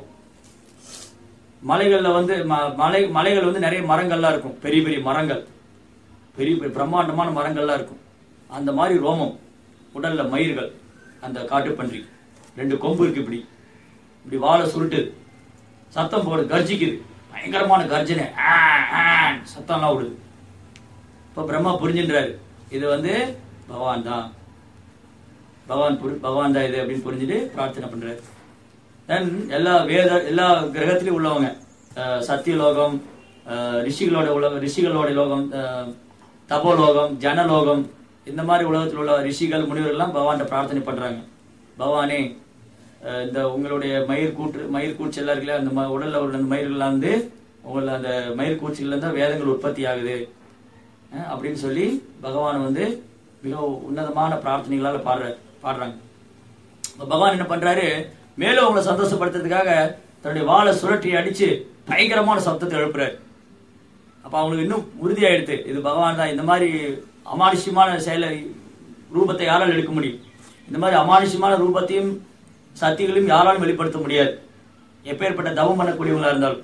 மலைகள்ல வந்து ம- மலை மலைகள் வந்து நிறைய மரங்கள்லாம் இருக்கும் பெரிய பெரிய மரங்கள் பெரிய பெரிய பிரம்மாண்டமான மரங்கள்லாம் இருக்கும் அந்த மாதிரி ரோமம் உடல்ல மயிர்கள் அந்த காட்டுப்பன்றி ரெண்டு கொம்பு இருக்கு இப்படி இப்படி வாழை சுருட்டுது சத்தம் போடுது கர்ஜிக்குது பயங்கரமான கர்ஜனை ஆ, ஆன்னு சத்தம்லாம் விடுது இப்ப பிரம்மா புரிஞ்சுன்றாரு இது வந்து பகவான் தான் பகவான் புரி- பகவான் தான் இது அப்படின்னு புரிஞ்சுட்டு பிரார்த்தனை பண்றாரு தென் எல்லா வேத எல்லா கிரகத்திலயும் உள்ளவங்க அஹ், சத்தியலோகம் அஹ், ரிஷிகளோட உலகம் ரிஷிகளோட லோகம் அஹ், தபோலோகம் ஜனலோகம் இந்த மாதிரி உலகத்தில் உள்ள ரிஷிகள் முனிவர்கள்லாம் பகவான்கிட்ட பிரார்த்தனை பண்றாங்க பகவானே அஹ், இந்த உங்களுடைய மயிர் கூற்று மயிர் கூச்சு எல்லாம் இருக்குல்ல அந்த ம- உடல்ல உள்ள அந்த மயிர்கள்லாம் வந்து உங்கள அந்த மயிர் கூச்சுகள்ல இருந்து தான் வேதங்கள் உற்பத்தி ஆகுது அஹ், அப்படின்னு சொல்லி பகவான் வந்து மிக உன்னதமான பிரார்த்தனைகளால பாடுற பாடுறாங்க இப்ப பகவான் என்ன பண்றாரு மேலும் அவங்களை சந்தோஷப்படுத்துறதுக்காக தன்னுடைய வாளை சுழற்றி அடிச்சு பயங்கரமான சப்தத்தை எழுப்புறாரு அப்ப அவங்களுக்கு இன்னும் உறுதியாயிடுது இது பகவான் தான் இந்த மாதிரி அமானுஷ்யமான செயலை ரூபத்தை யாரால் எடுக்க முடியும் இந்த மாதிரி அமானுஷ்யமான ரூபத்தையும் சக்திகளையும் யாராலும் வெளிப்படுத்த முடியாது எப்பேற்பட்ட தவம் பண்ணக்கூடியவங்களா இருந்தாலும்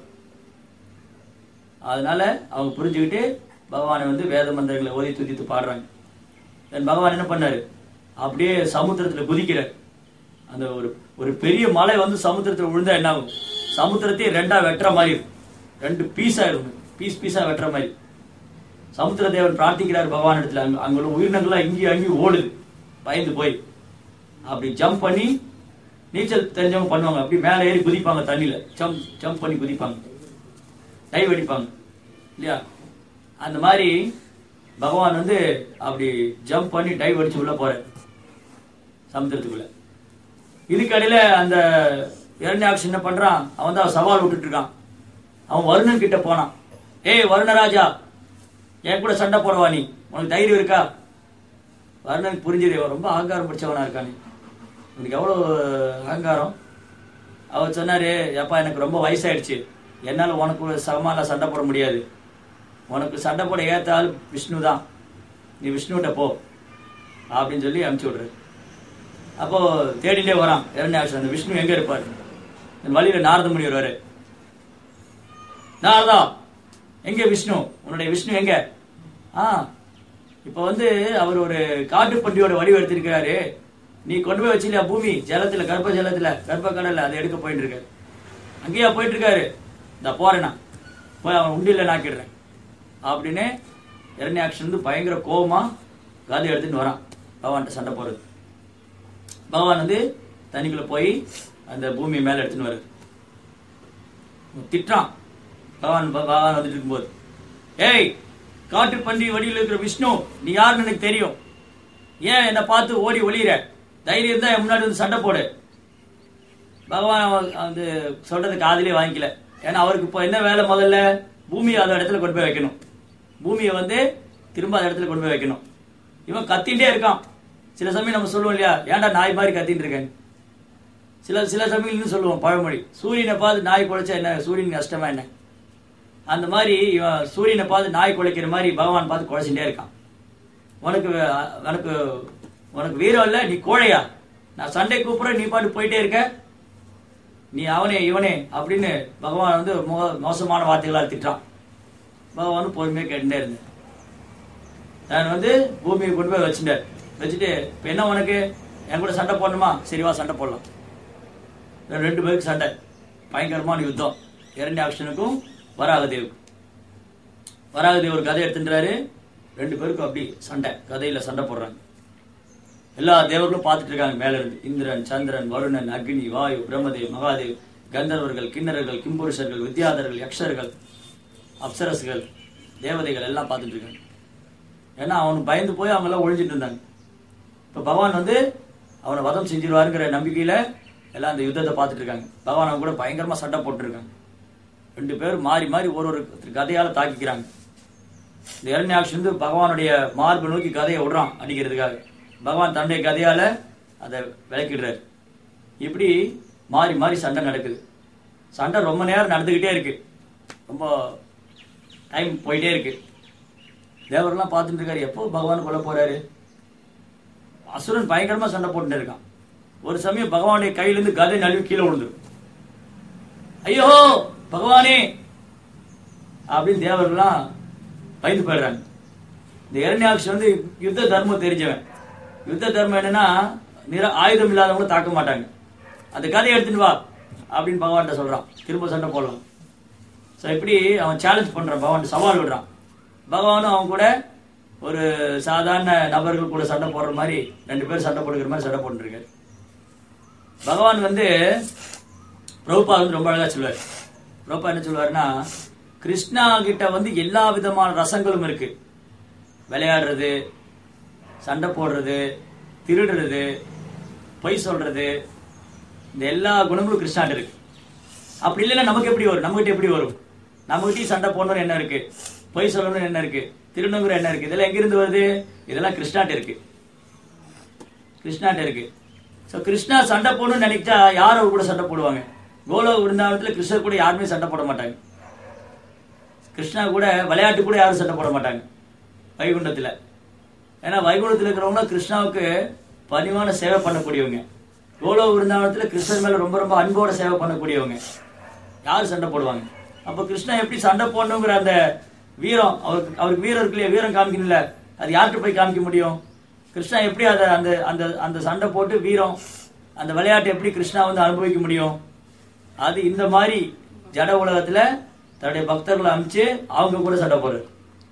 அதனால அவங்க புரிஞ்சுக்கிட்டு பகவானை வந்து வேத மந்திரங்களை ஓதி துதித்து பாடுறாங்க தென் பகவான் என்ன பண்ணாரு அப்படியே சமுத்திரத்துல குதிக்கிறார் அந்த ஒரு ஒரு பெரிய மலை வந்து சமுத்திரத்துல விழுந்தா என்ன ஆகும் சமுத்திரத்தையே ரெண்டா வெட்டுற மாதிரி இருக்கும் ரெண்டு பீஸா இருக்கும் பீஸ் பீஸா வெட்டுற மாதிரி சமுத்திர தேவன் பிரார்த்திக்கிறார் பகவான் இடத்துல அங்க அங்க உள்ள உயிரினங்கள்லாம் இங்கேயும் அங்கேயும் ஓடுது பயந்து போய் அப்படி ஜம்ப் பண்ணி நீச்சல் தெரிஞ்சவங்க பண்ணுவாங்க அப்படி மேலே ஏறி குதிப்பாங்க தண்ணியில ஜம்ப் ஜம்ப் பண்ணி குதிப்பாங்க டைவ் அடிப்பாங்க இல்லையா அந்த மாதிரி பகவான் வந்து அப்படி ஜம்ப் பண்ணி டைவ் அடிச்சு உள்ள போறார் சமுத்திரத்துக்குள்ள இதுக்கடையில அந்த இரண்யாக்ஷன் என்ன பண்றான் அவன் தான் சவால் விட்டுட்டு இருக்கான் அவன் வருணன் கிட்ட போனான் ஏய் வருணராஜா என் கூட சண்டை போடுவா நீ உனக்கு தைரியம் இருக்கா வருணனுக்கு புரிஞ்சது இவன் ரொம்ப அகங்காரம் பிடிச்சவனா இருக்கானே உனக்கு எவ்வளவு அகங்காரம் அவர் சொன்னாரு எப்பா எனக்கு ரொம்ப வயசாயிடுச்சு என்னால உனக்கு சமமால சண்டை போட முடியாது உனக்கு சண்டை போட ஏத்த ஆள் விஷ்ணு தான் நீ விஷ்ணுகிட்ட போ அப்படின்னு சொல்லி அனுப்பிச்சு விடுறாரு அப்போ தேடிட்டே வரான் இரண்டாவது அந்த விஷ்ணு எங்க இருப்பாரு இந்த வழியில நாரத முனி வருவாரு நாரதா எங்க விஷ்ணு உன்னுடைய விஷ்ணு எங்க ஆ இப்ப வந்து அவர் ஒரு காட்டுப்பண்டியோட வடிவம் எடுத்திருக்கிறாரு நீ கொண்டு போய் வச்சிருக்கியா பூமி ஜலத்துல கர்ப்ப ஜலத்துல கர்ப்ப கடல்ல அதை எடுக்க போயிட்டு இருக்காரு அங்கேயா போயிட்டு இருக்காரு இந்த போறேனா போய் அவன் உண்டியில நாக்கிடுறேன் அப்படின்னு இரண்யாக்ஷன் வந்து பயங்கர கோவமா காதை எடுத்துட்டு வரான் பகவான்கிட்ட சண்டை போறது பகவான் வந்து தண்ணிக்குள்ள போய் அந்த பூமி மேல எடுத்துன்னு வருது திட்டுறான் பகவான் பகவான் வந்துட்டு இருக்கும்போது ஏய் காட்டு பன்றி வடியில் இருக்கிற விஷ்ணு நீ யாருன்னு எனக்கு தெரியும் ஏன் என்னை பார்த்து ஓடி ஒளியிற தைரியம் தான் என் முன்னாடி வந்து சண்டை போடு பகவான் அவ- வந்து சொல்றது காதிலே வாங்கிக்கல ஏன்னா அவருக்கு இப்போ என்ன வேலை முதல்ல பூமியை அந்த இடத்துல கொண்டு போய் வைக்கணும் பூமியை வந்து திரும்ப அந்த இடத்துல கொண்டு போய் வைக்கணும் இவன் கத்திட்டே இருக்கான் சில சமயம் நம்ம சொல்லுவோம் இல்லையா ஏன்டா நாய் மாதிரி கத்திட்டு இருக்கேன் சில சில சமயம் இன்னும் சொல்லுவோம் பழமொழி சூரியனை பார்த்து நாய் குலைச்சா என்ன சூரியன் கஷ்டமா என்ன அந்த மாதிரி இவன் சூரியனை பார்த்து நாய் குலைக்கிற மாதிரி பகவான் பார்த்து குலைச்சுட்டே இருக்கான் உனக்கு அஹ், உனக்கு உனக்கு வீரம் இல்ல நீ கோழையா நான் சண்டை கூப்பிடுற நீ பாட்டு போயிட்டே இருக்க நீ அவனே இவனே அப்படின்னு பகவான் வந்து மோ- மோசமான வார்த்தைகளால் திட்டுறான் பகவானும் பொறுமையா கேட்டுட்டே இருந்தேன் நான் வந்து பூமியை கொண்டு போய் வச்சுட்டார் வச்சுட்டு இப்ப என்ன உனக்கு என் கூட சண்டை போடணுமா சரி வா சண்டை போடலாம் ரெண்டு பேருக்கு சண்டை பயங்கரமான யுத்தம் இரண்டு ஆக்ஷனுக்கும் வராகதேவுக்கும் வராகதேவ் ஒரு கதை எடுத்துட்டாரு ரெண்டு பேருக்கும் அப்படி சண்டை கதையில சண்டை போடுறாங்க எல்லா தேவர்களும் பார்த்துட்டு இருக்காங்க மேல இருந்து இந்திரன் சந்திரன் வருணன் அக்னி வாயு பிரம்மதேவ் மகாதேவ் கந்தர்வர்கள் கிண்ணறர்கள் கிம்புருஷர்கள் வித்யாதர்கள் யக்ஷர்கள் அப்சரஸ்கள் தேவதைகள் எல்லாம் பார்த்துட்டு இருக்காங்க ஏன்னா அவனுக்கு பயந்து போய் அவங்க எல்லாம் ஒழிஞ்சிட்டு இருந்தாங்க இப்ப பகவான் வந்து அவனை வதம் செஞ்சிருவாருங்கிற நம்பிக்கையில எல்லாம் அந்த யுத்தத்தை பார்த்துட்டு இருக்காங்க பகவான் அவங்க கூட பயங்கரமா சண்டை போட்டுருக்காங்க ரெண்டு பேரும் மாறி மாறி ஒரு ஒரு கதையால தாக்கிக்கிறாங்க இந்த இரண்யாக்ஷன் வந்து பகவானுடைய மார்பு நோக்கி கதையை விடுறான் அடிக்கிறதுக்காக பகவான் தன்னுடைய கதையால அதை விளக்கிடுறாரு இப்படி மாறி மாறி சண்டை நடக்குது சண்டை ரொம்ப நேரம் நடந்துகிட்டே இருக்கு ரொம்ப டைம் போயிட்டே இருக்கு தேவரெல்லாம் பார்த்துட்டு இருக்காரு எப்போ பகவான் கொல்ல போறாரு அசுரன் பயங்கரமா சண்டை போட்டுட்டு இருக்கான் ஒரு சமயம் பகவானுடைய கையிலிருந்து கதை நழுவி கீழே விழுந்துரும் ஐயோ பகவானே அப்படின்னு தேவர்கள்லாம் பயந்து போயிடுறாங்க இந்த இரண்யாக்ஷி வந்து யுத்த தர்மம் தெரிஞ்சவன் யுத்த தர்மம் என்னன்னா நிற ஆயுதம் இல்லாதவங்க தாக்க மாட்டாங்க அந்த கதையை எடுத்துட்டு வா அப்படின்னு பகவான்கிட்ட சொல்றான் திரும்ப சண்டை போடலாம் ஸோ இப்படி அவன் சேலஞ்ச் பண்றான் பகவான் சவால் விடுறான் பகவானும் அவன் கூட ஒரு சாதாரண நபர்கள் கூட சண்டை போடுற மாதிரி ரெண்டு பேரும் சண்டை போடுகிற மாதிரி சண்டை போட்டுருக்காரு பகவான் வந்து பிரபுபா வந்து ரொம்ப அழகா சொல்லுவார் பிரபுபா என்ன சொல்லுவாருன்னா கிருஷ்ணா கிட்ட வந்து எல்லா விதமான ரசங்களும் இருக்கு விளையாடுறது சண்டை போடுறது திருடுறது பொய் சொல்றது இந்த எல்லா குணங்களும் கிருஷ்ணாட்ட இருக்கு அப்படி இல்லைன்னா நமக்கு எப்படி வரும் நம்மகிட்ட எப்படி வரும் நம்மகிட்டயும் சண்டை போடணும்னு என்ன இருக்கு பொய் சொல்லணும்னு என்ன இருக்கு திருடணுங்கிற என்ன இருக்கு இதெல்லாம் எங்கிருந்து வருது இதெல்லாம் கிருஷ்ணாட்ட இருக்கு கிருஷ்ணாட்ட இருக்கு சோ கிருஷ்ணா சண்டை போடணும்னு நினைச்சா யார் அவர் கூட சண்டை போடுவாங்க கோலோக விருந்தாவனத்துல கிருஷ்ணர் கூட யாருமே சண்டை போட மாட்டாங்க கிருஷ்ணா கூட விளையாட்டு கூட யாரும் சண்டை போட மாட்டாங்க வைகுண்டத்துல ஏன்னா வைகுண்டத்துல இருக்கிறவங்க கிருஷ்ணாவுக்கு பணிவான சேவை பண்ணக்கூடியவங்க கோலோக விருந்தாவனத்துல கிருஷ்ணர் மேல ரொம்ப ரொம்ப அன்போட சேவை பண்ணக்கூடியவங்க யார் சண்டை போடுவாங்க அப்ப கிருஷ்ணா எப்படி சண்டை போடணுங்கிற அந்த வீரம் அவருக்கு அவருக்கு வீரம் இருக்கு இல்லையா வீரம் காமிக்கணும்ல அது யார்கிட்ட போய் காமிக்க முடியும் கிருஷ்ணா எப்படி அதை அந்த அந்த அந்த சண்டை போட்டு வீரம் அந்த விளையாட்டை எப்படி கிருஷ்ணா வந்து அனுபவிக்க முடியும் அது இந்த மாதிரி ஜட உலகத்துல தன்னுடைய பக்தர்களை அனுப்பிச்சு அவங்க கூட சண்டை போடுறது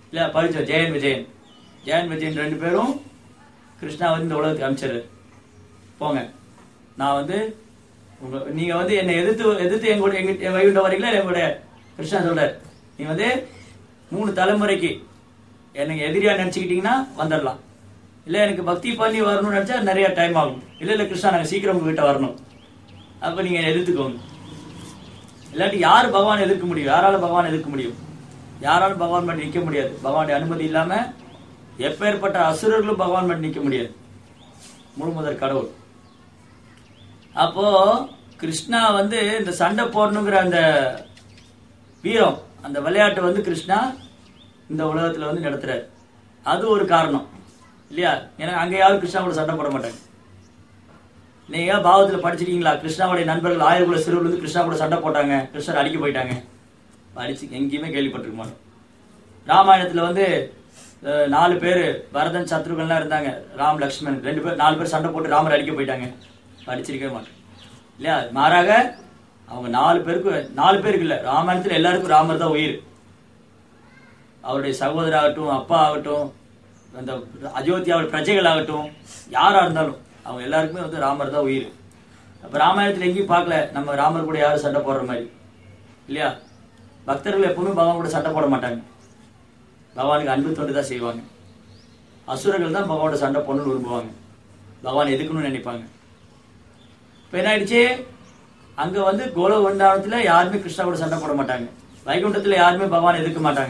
இல்ல படிச்சோம் ஜெயன் விஜயன் ஜெயன் விஜயன் ரெண்டு பேரும் கிருஷ்ணா வந்து இந்த உலகத்துக்கு அனுப்பிச்சிரு போங்க நான் வந்து உங்க நீங்க வந்து என்னை எதிர்த்து எதிர்த்து எங்க கூட எங்க என் வைகுண்டம் வரீங்களா எங்களுடைய கிருஷ்ணா சொல்றாரு நீ வந்து மூணு தலைமுறைக்கு எனக்கு எதிரியா நினைச்சுக்கிட்டீங்கன்னா வந்துடலாம் இல்ல எனக்கு பக்தி பண்ணி வரணும்னு நினைச்சா நிறைய டைம் ஆகும் இல்ல இல்ல கிருஷ்ணா நாங்க சீக்கிரம் உங்ககிட்ட வரணும் அப்ப நீங்க எதிர்த்துக்கோங்க இல்லாட்டி யார் பகவான் எதிர்க்க முடியும் யாரால பகவான் எதிர்க்க முடியும் யாராலும் பகவான் பண்ணி நிக்க முடியாது பகவானுடைய அனுமதி இல்லாம எப்பேற்பட்ட அசுரர்களும் பகவான் பண்ணி நிக்க முடியாது முழு முதற் கடவுள் அப்போ கிருஷ்ணா வந்து இந்த சண்டை போடணுங்கிற அந்த வீரம் அந்த விளையாட்டை வந்து கிருஷ்ணா இந்த உலகத்துல வந்து நடத்துறாரு அது ஒரு காரணம் இல்லையா ஏன்னா அங்க யாரும் கிருஷ்ணா கூட சண்டை போட மாட்டாங்க நீங்க பாவத்துல படிச்சிருக்கீங்களா கிருஷ்ணாவுடைய நண்பர்கள் ஆயிரக்குள்ள சிறுவர் வந்து கிருஷ்ணா கூட சண்டை போட்டாங்க கிருஷ்ணர் அடிக்க போயிட்டாங்க அடிச்சு எங்கேயுமே கேள்விப்பட்டிருக்க மாட்டோம் ராமாயணத்துல வந்து அஹ், நாலு பேர் பரதன் சத்ருகன்லாம் இருந்தாங்க ராம் லக்ஷ்மணன் ரெண்டு பேர் நாலு பேர் சண்டை போட்டு ராமர் அடிக்க போயிட்டாங்க படிச்சிருக்கவே மாட்டோம் இல்லையா மாறாக அவங்க நாலு பேருக்கு நாலு பேருக்கு இல்ல ராமாயணத்துல எல்லாருக்கும் ராமர் தான் உயிர் அவருடைய சகோதரர் ஆகட்டும் அப்பா ஆகட்டும் அந்த அயோத்தியாவோட பிரஜைகள் ஆகட்டும் யாரா இருந்தாலும் அவங்க எல்லாருக்குமே வந்து ராமர் தான் உயிர் அப்ப ராமாயணத்துல எங்கேயும் பார்க்கல நம்ம ராமர் கூட யாரும் சண்டை போடுற மாதிரி இல்லையா பக்தர்கள் எப்பவுமே பகவான் கூட சண்டை போட மாட்டாங்க பகவானுக்கு அன்பு தொண்டு தான் செய்வாங்க அசுரர்கள் தான் பகவானோட சண்டை போடணும்னு விரும்புவாங்க பகவான் எதுக்கணும்னு நினைப்பாங்க இப்ப என்ன ஆயிடுச்சு அங்க வந்து கோல வண்டானத்துல யாருமே கிருஷ்ணா கூட சண்டை போட மாட்டாங்க வைகுண்டத்துல யாருமே பகவான் எதிர்க்க மாட்டாங்க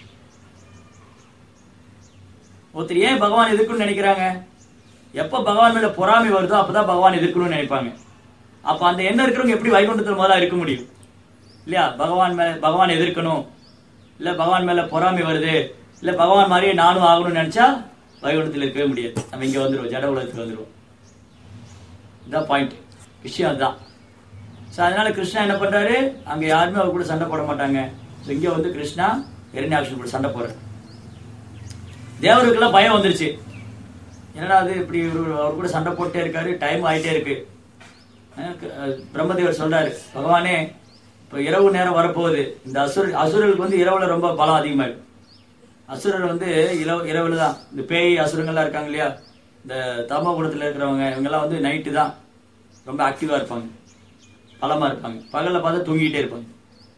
ஒருத்தர் ஏன் பகவான் எதிர்க்கணும்னு நினைக்கிறாங்க எப்ப பகவான் மேல பொறாமை வருதோ அப்பதான் பகவான் எதிர்க்கணும்னு நினைப்பாங்க அப்ப அந்த எண்ணம் இருக்கிறவங்க எப்படி வைகுண்டத்துல முதல்ல இருக்க முடியும் இல்லையா பகவான் மேல பகவான் எதிர்க்கணும் இல்ல பகவான் மேல பொறாமை வருது இல்ல பகவான் மாதிரியே நானும் ஆகணும்னு நினைச்சா வைகுண்டத்துல இருக்கவே முடியாது நம்ம இங்க வந்துருவோம் ஜட உலகத்துக்கு வந்துருவோம் இதான் பாயிண்ட் விஷயம் அதுதான் ஸோ அதனால கிருஷ்ணா என்ன பண்றாரு அங்க யாருமே அவர் கூட சண்டை போட மாட்டாங்க So, இங்க வந்து கிருஷ்ணா இரண்யாட்சன் கூட சண்டை போடுறாரு தேவருக்கெல்லாம் பயம் வந்துருச்சு என்னடா அது இப்படி இவரு அவர் கூட சண்டை போட்டே இருக்காரு டைம் ஆயிட்டே இருக்கு அஹ் க- அஹ் பிரம்மதேவர் சொல்றாரு பகவானே இப்ப இரவு நேரம் வரப்போகுது இந்த அசுர அசுரர்களுக்கு வந்து இரவுல ரொம்ப பலம் அதிகமாயிடும் அசுரர் வந்து இரவு இரவுல தான் இந்த பேய் அசுரங்கள்லாம் இருக்காங்க இல்லையா இந்த தமகுணத்துல இருக்கிறவங்க இவங்கெல்லாம் வந்து நைட்டு தான் ரொம்ப ஆக்டிவா இருப்பாங்க பலமா இருப்பாங்க பகல்ல பார்த்தா தூங்கிட்டே இருப்பாங்க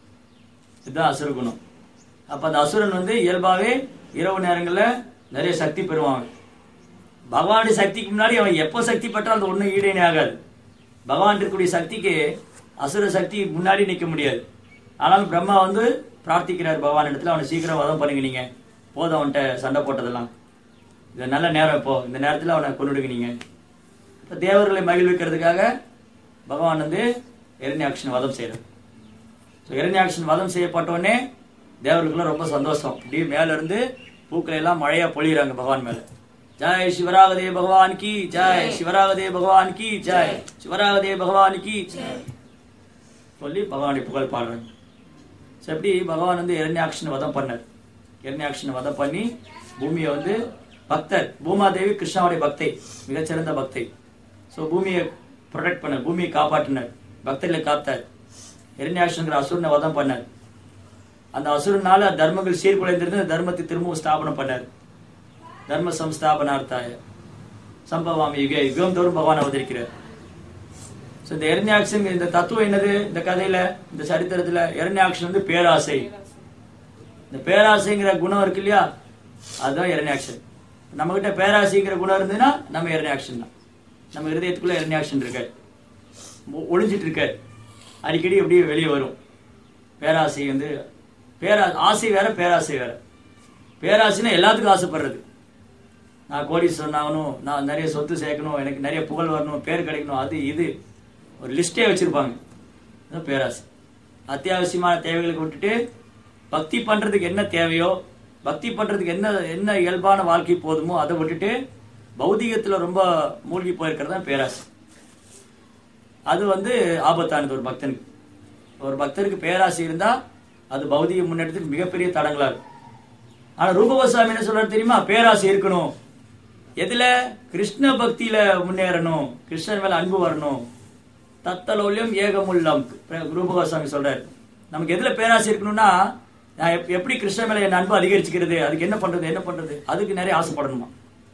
இதுதான் அசுர குணம் அப்ப அந்த அசுரன் வந்து இயல்பாவே இரவு நேரங்கள்ல நிறைய சக்தி பெறுவாங்க பகவானுடைய சக்திக்கு முன்னாடி அவன் எப்போ சக்தி பெற்றால் அது ஒண்ணும் ஈடேனே ஆகாது பகவான் இருக்கக்கூடிய சக்திக்கு அசுர சக்தி முன்னாடி நிக்க முடியாது ஆனாலும் பிரம்மா வந்து பிரார்த்திக்கிறார் பகவான் இடத்துல அவனை சீக்கிரம் வதம் பண்ணுங்க நீங்க போதும் அவன்கிட்ட சண்டை போட்டதெல்லாம் இது நல்ல நேரம் இப்போ இந்த நேரத்துல அவனை கொண்டுடுங்க நீங்க இப்ப தேவர்களை மகிழ்விக்கிறதுக்காக பகவான் வந்து இரண்யாக்ஷன் வதம் செய்யறார் ஸோ இரண்யாக்ஷன் வதம் செய்யப்பட்ட உடனே தேவர்களுக்குலாம் ரொம்ப சந்தோஷம் அப்படியே மேல இருந்து பூக்களை எல்லாம் மழையா பொழியிறாங்க பகவான் மேல ஜெய் சிவராகதே பகவான் கி ஜெய் சிவராகதே பகவான் கி ஜெய் சிவராகதே பகவான் கி ஜெய் சொல்லி பகவானுடைய புகழ் பாடுறாங்க ஸோ எப்படி பகவான் வந்து இரண்யாக்ஷன் வதம் பண்ணார் இரண்யாக்ஷன் வதம் பண்ணி பூமியை வந்து பக்தர் பூமாதேவி கிருஷ்ணாவுடைய பக்தை மிகச்சிறந்த பக்தை ஸோ பூமியை ப்ரொடெக்ட் பண்ணார் பூமியை காப்பாற்றினார் பக்தர்களை காத்தார் இரண்யாக்ஷங்கிற அசுரனை வதம் பண்ணார் அந்த அசுரனால தர்மங்கள் சீர்குலைந்திருந்து அந்த தர்மத்தை திரும்பவும் ஸ்தாபனம் பண்ணார் தர்ம சம்ஸ்தாபனார்த்தாய சம்பவாமி யுக யுகம் தோறும் பகவான் அவதரிக்கிறார் ஸோ இந்த இரண்யாக்ஷன் இந்த தத்துவம் என்னது இந்த கதையில இந்த சரித்திரத்துல இரண்யாக்ஷன் வந்து பேராசை இந்த பேராசைங்கிற குணம் இருக்கு இல்லையா அதுதான் இரண்யாக்ஷன் நம்ம கிட்ட பேராசைங்கிற குணம் இருந்ததுன்னா நம்ம இரண்யாக்ஷன் தான் நம்ம இருதயத்துக்குள்ள இரண்யாக்ஷன் இருக்க ஒளிஞ்சிட்டு இருக்க அடிக்கடி அப்படியே வெளியே வரும் பேராசை வந்து பேரா ஆசை வேற பேராசை வேற பேராசைன்னா எல்லாத்துக்கும் ஆசைப்படுறது நான் கோடீஸ்வரன் ஆகணும் நான் நிறைய சொத்து சேர்க்கணும் எனக்கு நிறைய புகழ் வரணும் பேர் கிடைக்கணும் அது இது ஒரு லிஸ்டே வச்சிருப்பாங்க அதுதான் பேராசை அத்தியாவசியமான தேவைகளுக்கு விட்டுட்டு பக்தி பண்றதுக்கு என்ன தேவையோ பக்தி பண்றதுக்கு என்ன என்ன இயல்பான வாழ்க்கை போதுமோ அதை விட்டுட்டு பௌதிகத்துல ரொம்ப மூழ்கி போயிருக்கிறது தான் பேராசை அது வந்து ஆபத்தானது ஒரு பக்தனுக்கு ஒரு பக்தருக்கு பேராசை இருந்தா அது பௌதிக முன்னேற்றத்துக்கு மிகப்பெரிய தடங்களா இருக்கும் ஆனா ரூபகோசாமி என்ன சொல்றாரு தெரியுமா பேராசை இருக்கணும் எதுல கிருஷ்ண பக்தியில முன்னேறணும் கிருஷ்ணன் மேல அன்பு வரணும் தத்தலோல்யம் ஏகமுள்ளம் ரூபகோசாமி சொல்றாரு நமக்கு எதுல பேராசை இருக்கணும்னா நான் எப்- எப்படி கிருஷ்ணன் மேல என் அன்பு அதிகரிச்சுக்கிறது அதுக்கு என்ன பண்றது என்ன பண்றது அதுக்கு நிறைய ஆசைப்படணுமா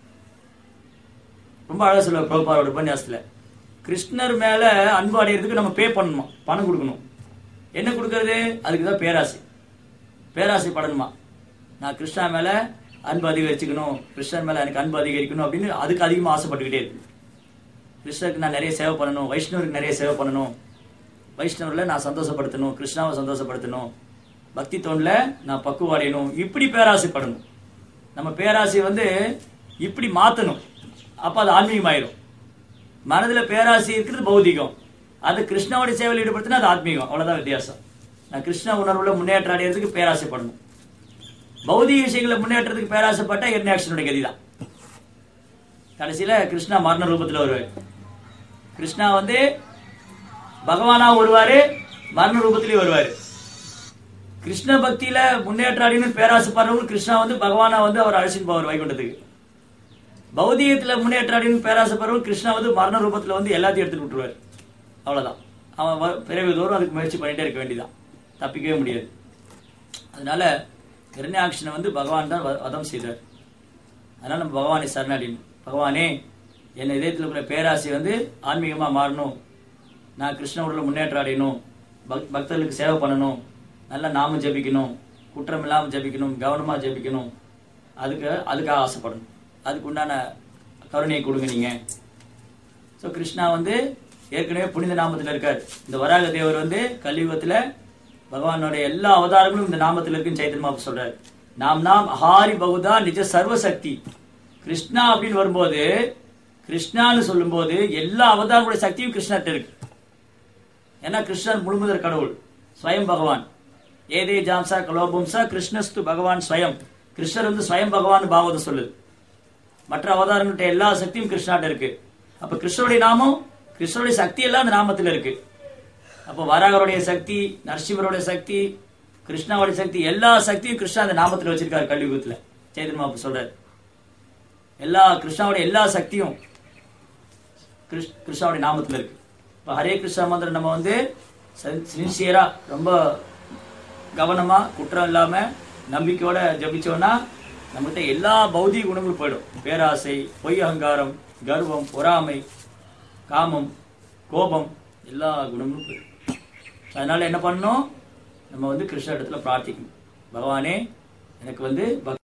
ரொம்ப அழகா சொல்லுவார் பிரபுபாரோட உபன்யாசத்துல கிருஷ்ணர் மேல அன்பு அடையிறதுக்கு நம்ம பே பண்ணணுமா பணம் கொடுக்கணும் என்ன கொடுக்கறது அதுக்கு தான் பேராசை பேராசை படணுமா நான் கிருஷ்ணா மேல அன்பு அதிகரிச்சுக்கணும் கிருஷ்ணர் மேல எனக்கு அன்பு அதிகரிக்கணும் அப்படின்னு அதுக்கு அதிகமா ஆசைப்பட்டுக்கிட்டே இருக்கு கிருஷ்ணருக்கு நான் நிறைய சேவை பண்ணணும் வைஷ்ணவருக்கு நிறைய சேவை பண்ணணும் வைஷ்ணவர்ல நான் சந்தோஷப்படுத்தணும் கிருஷ்ணாவை சந்தோஷப்படுத்தணும் பக்தி தோன்ல நான் பக்குவம் அடையணும் இப்படி பேராசைப்படணும் நம்ம பேராசை வந்து இப்படி மாத்தணும் அப்ப அது ஆன்மீகமாயிரும் மனதுல பேராசை இருக்கிறது பௌதிகம் அது கிருஷ்ணாவுடைய சேவையில் ஈடுபடுத்தினா அது ஆத்மீகம் அவ்வளவுதான் வித்தியாசம் நான் கிருஷ்ண உணர்வுல முன்னேற்றம் அடையிறதுக்கு பேராசைப்படணும் பௌதிக விஷயங்களை முன்னேற்றத்துக்கு பேராசைப்பட்டா என்ன ஆக்ஷனுடைய கதிதான் கடைசியில கிருஷ்ணா மரண ரூபத்துல வருவார் கிருஷ்ணா வந்து பகவானா வருவாரு மரண ரூபத்திலேயே வருவாரு கிருஷ்ண பக்தியில முன்னேற்றம் அடையணும் பேராசைப்படுறவங்க கிருஷ்ணா வந்து பகவானா வந்து அவர் அழைச்சிட்டு போவார் வைகுண்டத்துக்கு பௌதிகத்துல முன்னேற்றம் அடையணும் பேராசைப்படுறவங்க கிருஷ்ணா வந்து மரண ரூபத்துல வந்து எல்லாத்தையும் எடுத்துட்டு விட்டுருவாரு அவ்வளவுதான் அவன் வ- பிறவி தோறும் அதுக்கு முயற்சி பண்ணிட்டே இருக்க வேண்டியதான் தப்பிக்கவே முடியாது அதனால இரண்யாட்சனை வந்து பகவான் தான் வ- வதம் செய்தார் அதனால நம்ம பகவானை சரணடையணும் பகவானே என் இதயத்தில் இருக்கிற பேராசை வந்து ஆன்மீகமா மாறணும் நான் கிருஷ்ண உடல முன்னேற்றம் அடையணும் பக்- பக்தர்களுக்கு சேவை பண்ணணும் நல்லா நாம ஜெபிக்கணும் குற்றம் இல்லாம ஜெபிக்கணும் கவனமா ஜெபிக்கணும் அதுக்கு அதுக்காக ஆசைப்படணும் அதுக்கு உண்டான கருணையை கொடுங்க நீங்க சோ கிருஷ்ணா வந்து ஏற்கனவே புனித நாமத்துல இருக்கார் இந்த வராக தேவர் வந்து கலியுகத்துல பகவானுடைய எல்லா அவதாரங்களும் இந்த நாமத்துல இருக்குன்னு சைத்தன்ய மாப்பு சொல்றாரு நாம் நாம் ஹாரி பகுதா நிஜ சர்வசக்தி கிருஷ்ணா அப்படின்னு வரும்போது கிருஷ்ணான்னு சொல்லும்போது எல்லா அவதாரங்களுடைய சக்தியும் கிருஷ்ணர்ட்ட இருக்கு ஏன்னா கிருஷ்ணன் முழுமுதற் கடவுள் ஸ்வயம் பகவான் ஏதே ஜாம்சா கலோபம்சா கிருஷ்ணஸ்து பகவான் ஸ்வயம் கிருஷ்ணர் வந்து ஸ்வயம் பகவான் பாவதம் சொல்லுது மற்ற அவதாரங்கள்ட்ட எல்லா சக்தியும் கிருஷ்ணாட்ட இருக்கு அப்ப கிருஷ்ணருடைய நாமம் கிருஷ்ணருடைய சக்தி எல்லாம் அந்த நாமத்துல இருக்கு அப்ப வராகருடைய சக்தி நரசிம்மருடைய சக்தி கிருஷ்ணாவுடைய சக்தி எல்லா சக்தியும் கிருஷ்ணா அந்த நாமத்துல வச்சிருக்காரு கலியுகத்துல சைதன்ய மாப்பு சொல்றாரு எல்லா கிருஷ்ணாவுடைய எல்லா சக்தியும் கிருஷ்- கிருஷ்ணாவுடைய நாமத்துல இருக்கு இப்ப ஹரே கிருஷ்ணா மந்திரம் நம்ம வந்து சின்சியரா ரொம்ப கவனமா குற்றம் இல்லாம நம்பிக்கையோட ஜபிச்சோம்னா நம்மகிட்ட எல்லா பௌதிக குணங்களும் போயிடும் பேராசை பொய் அகங்காரம் கர்வம் பொறாமை காமம் கோபம் எல்லா குணங்களும் போயிடும் அதனால என்ன பண்ணணும் நம்ம வந்து கிருஷ்ண இடத்துல பிரார்த்திக்கணும் பகவானே எனக்கு வந்து பக்தி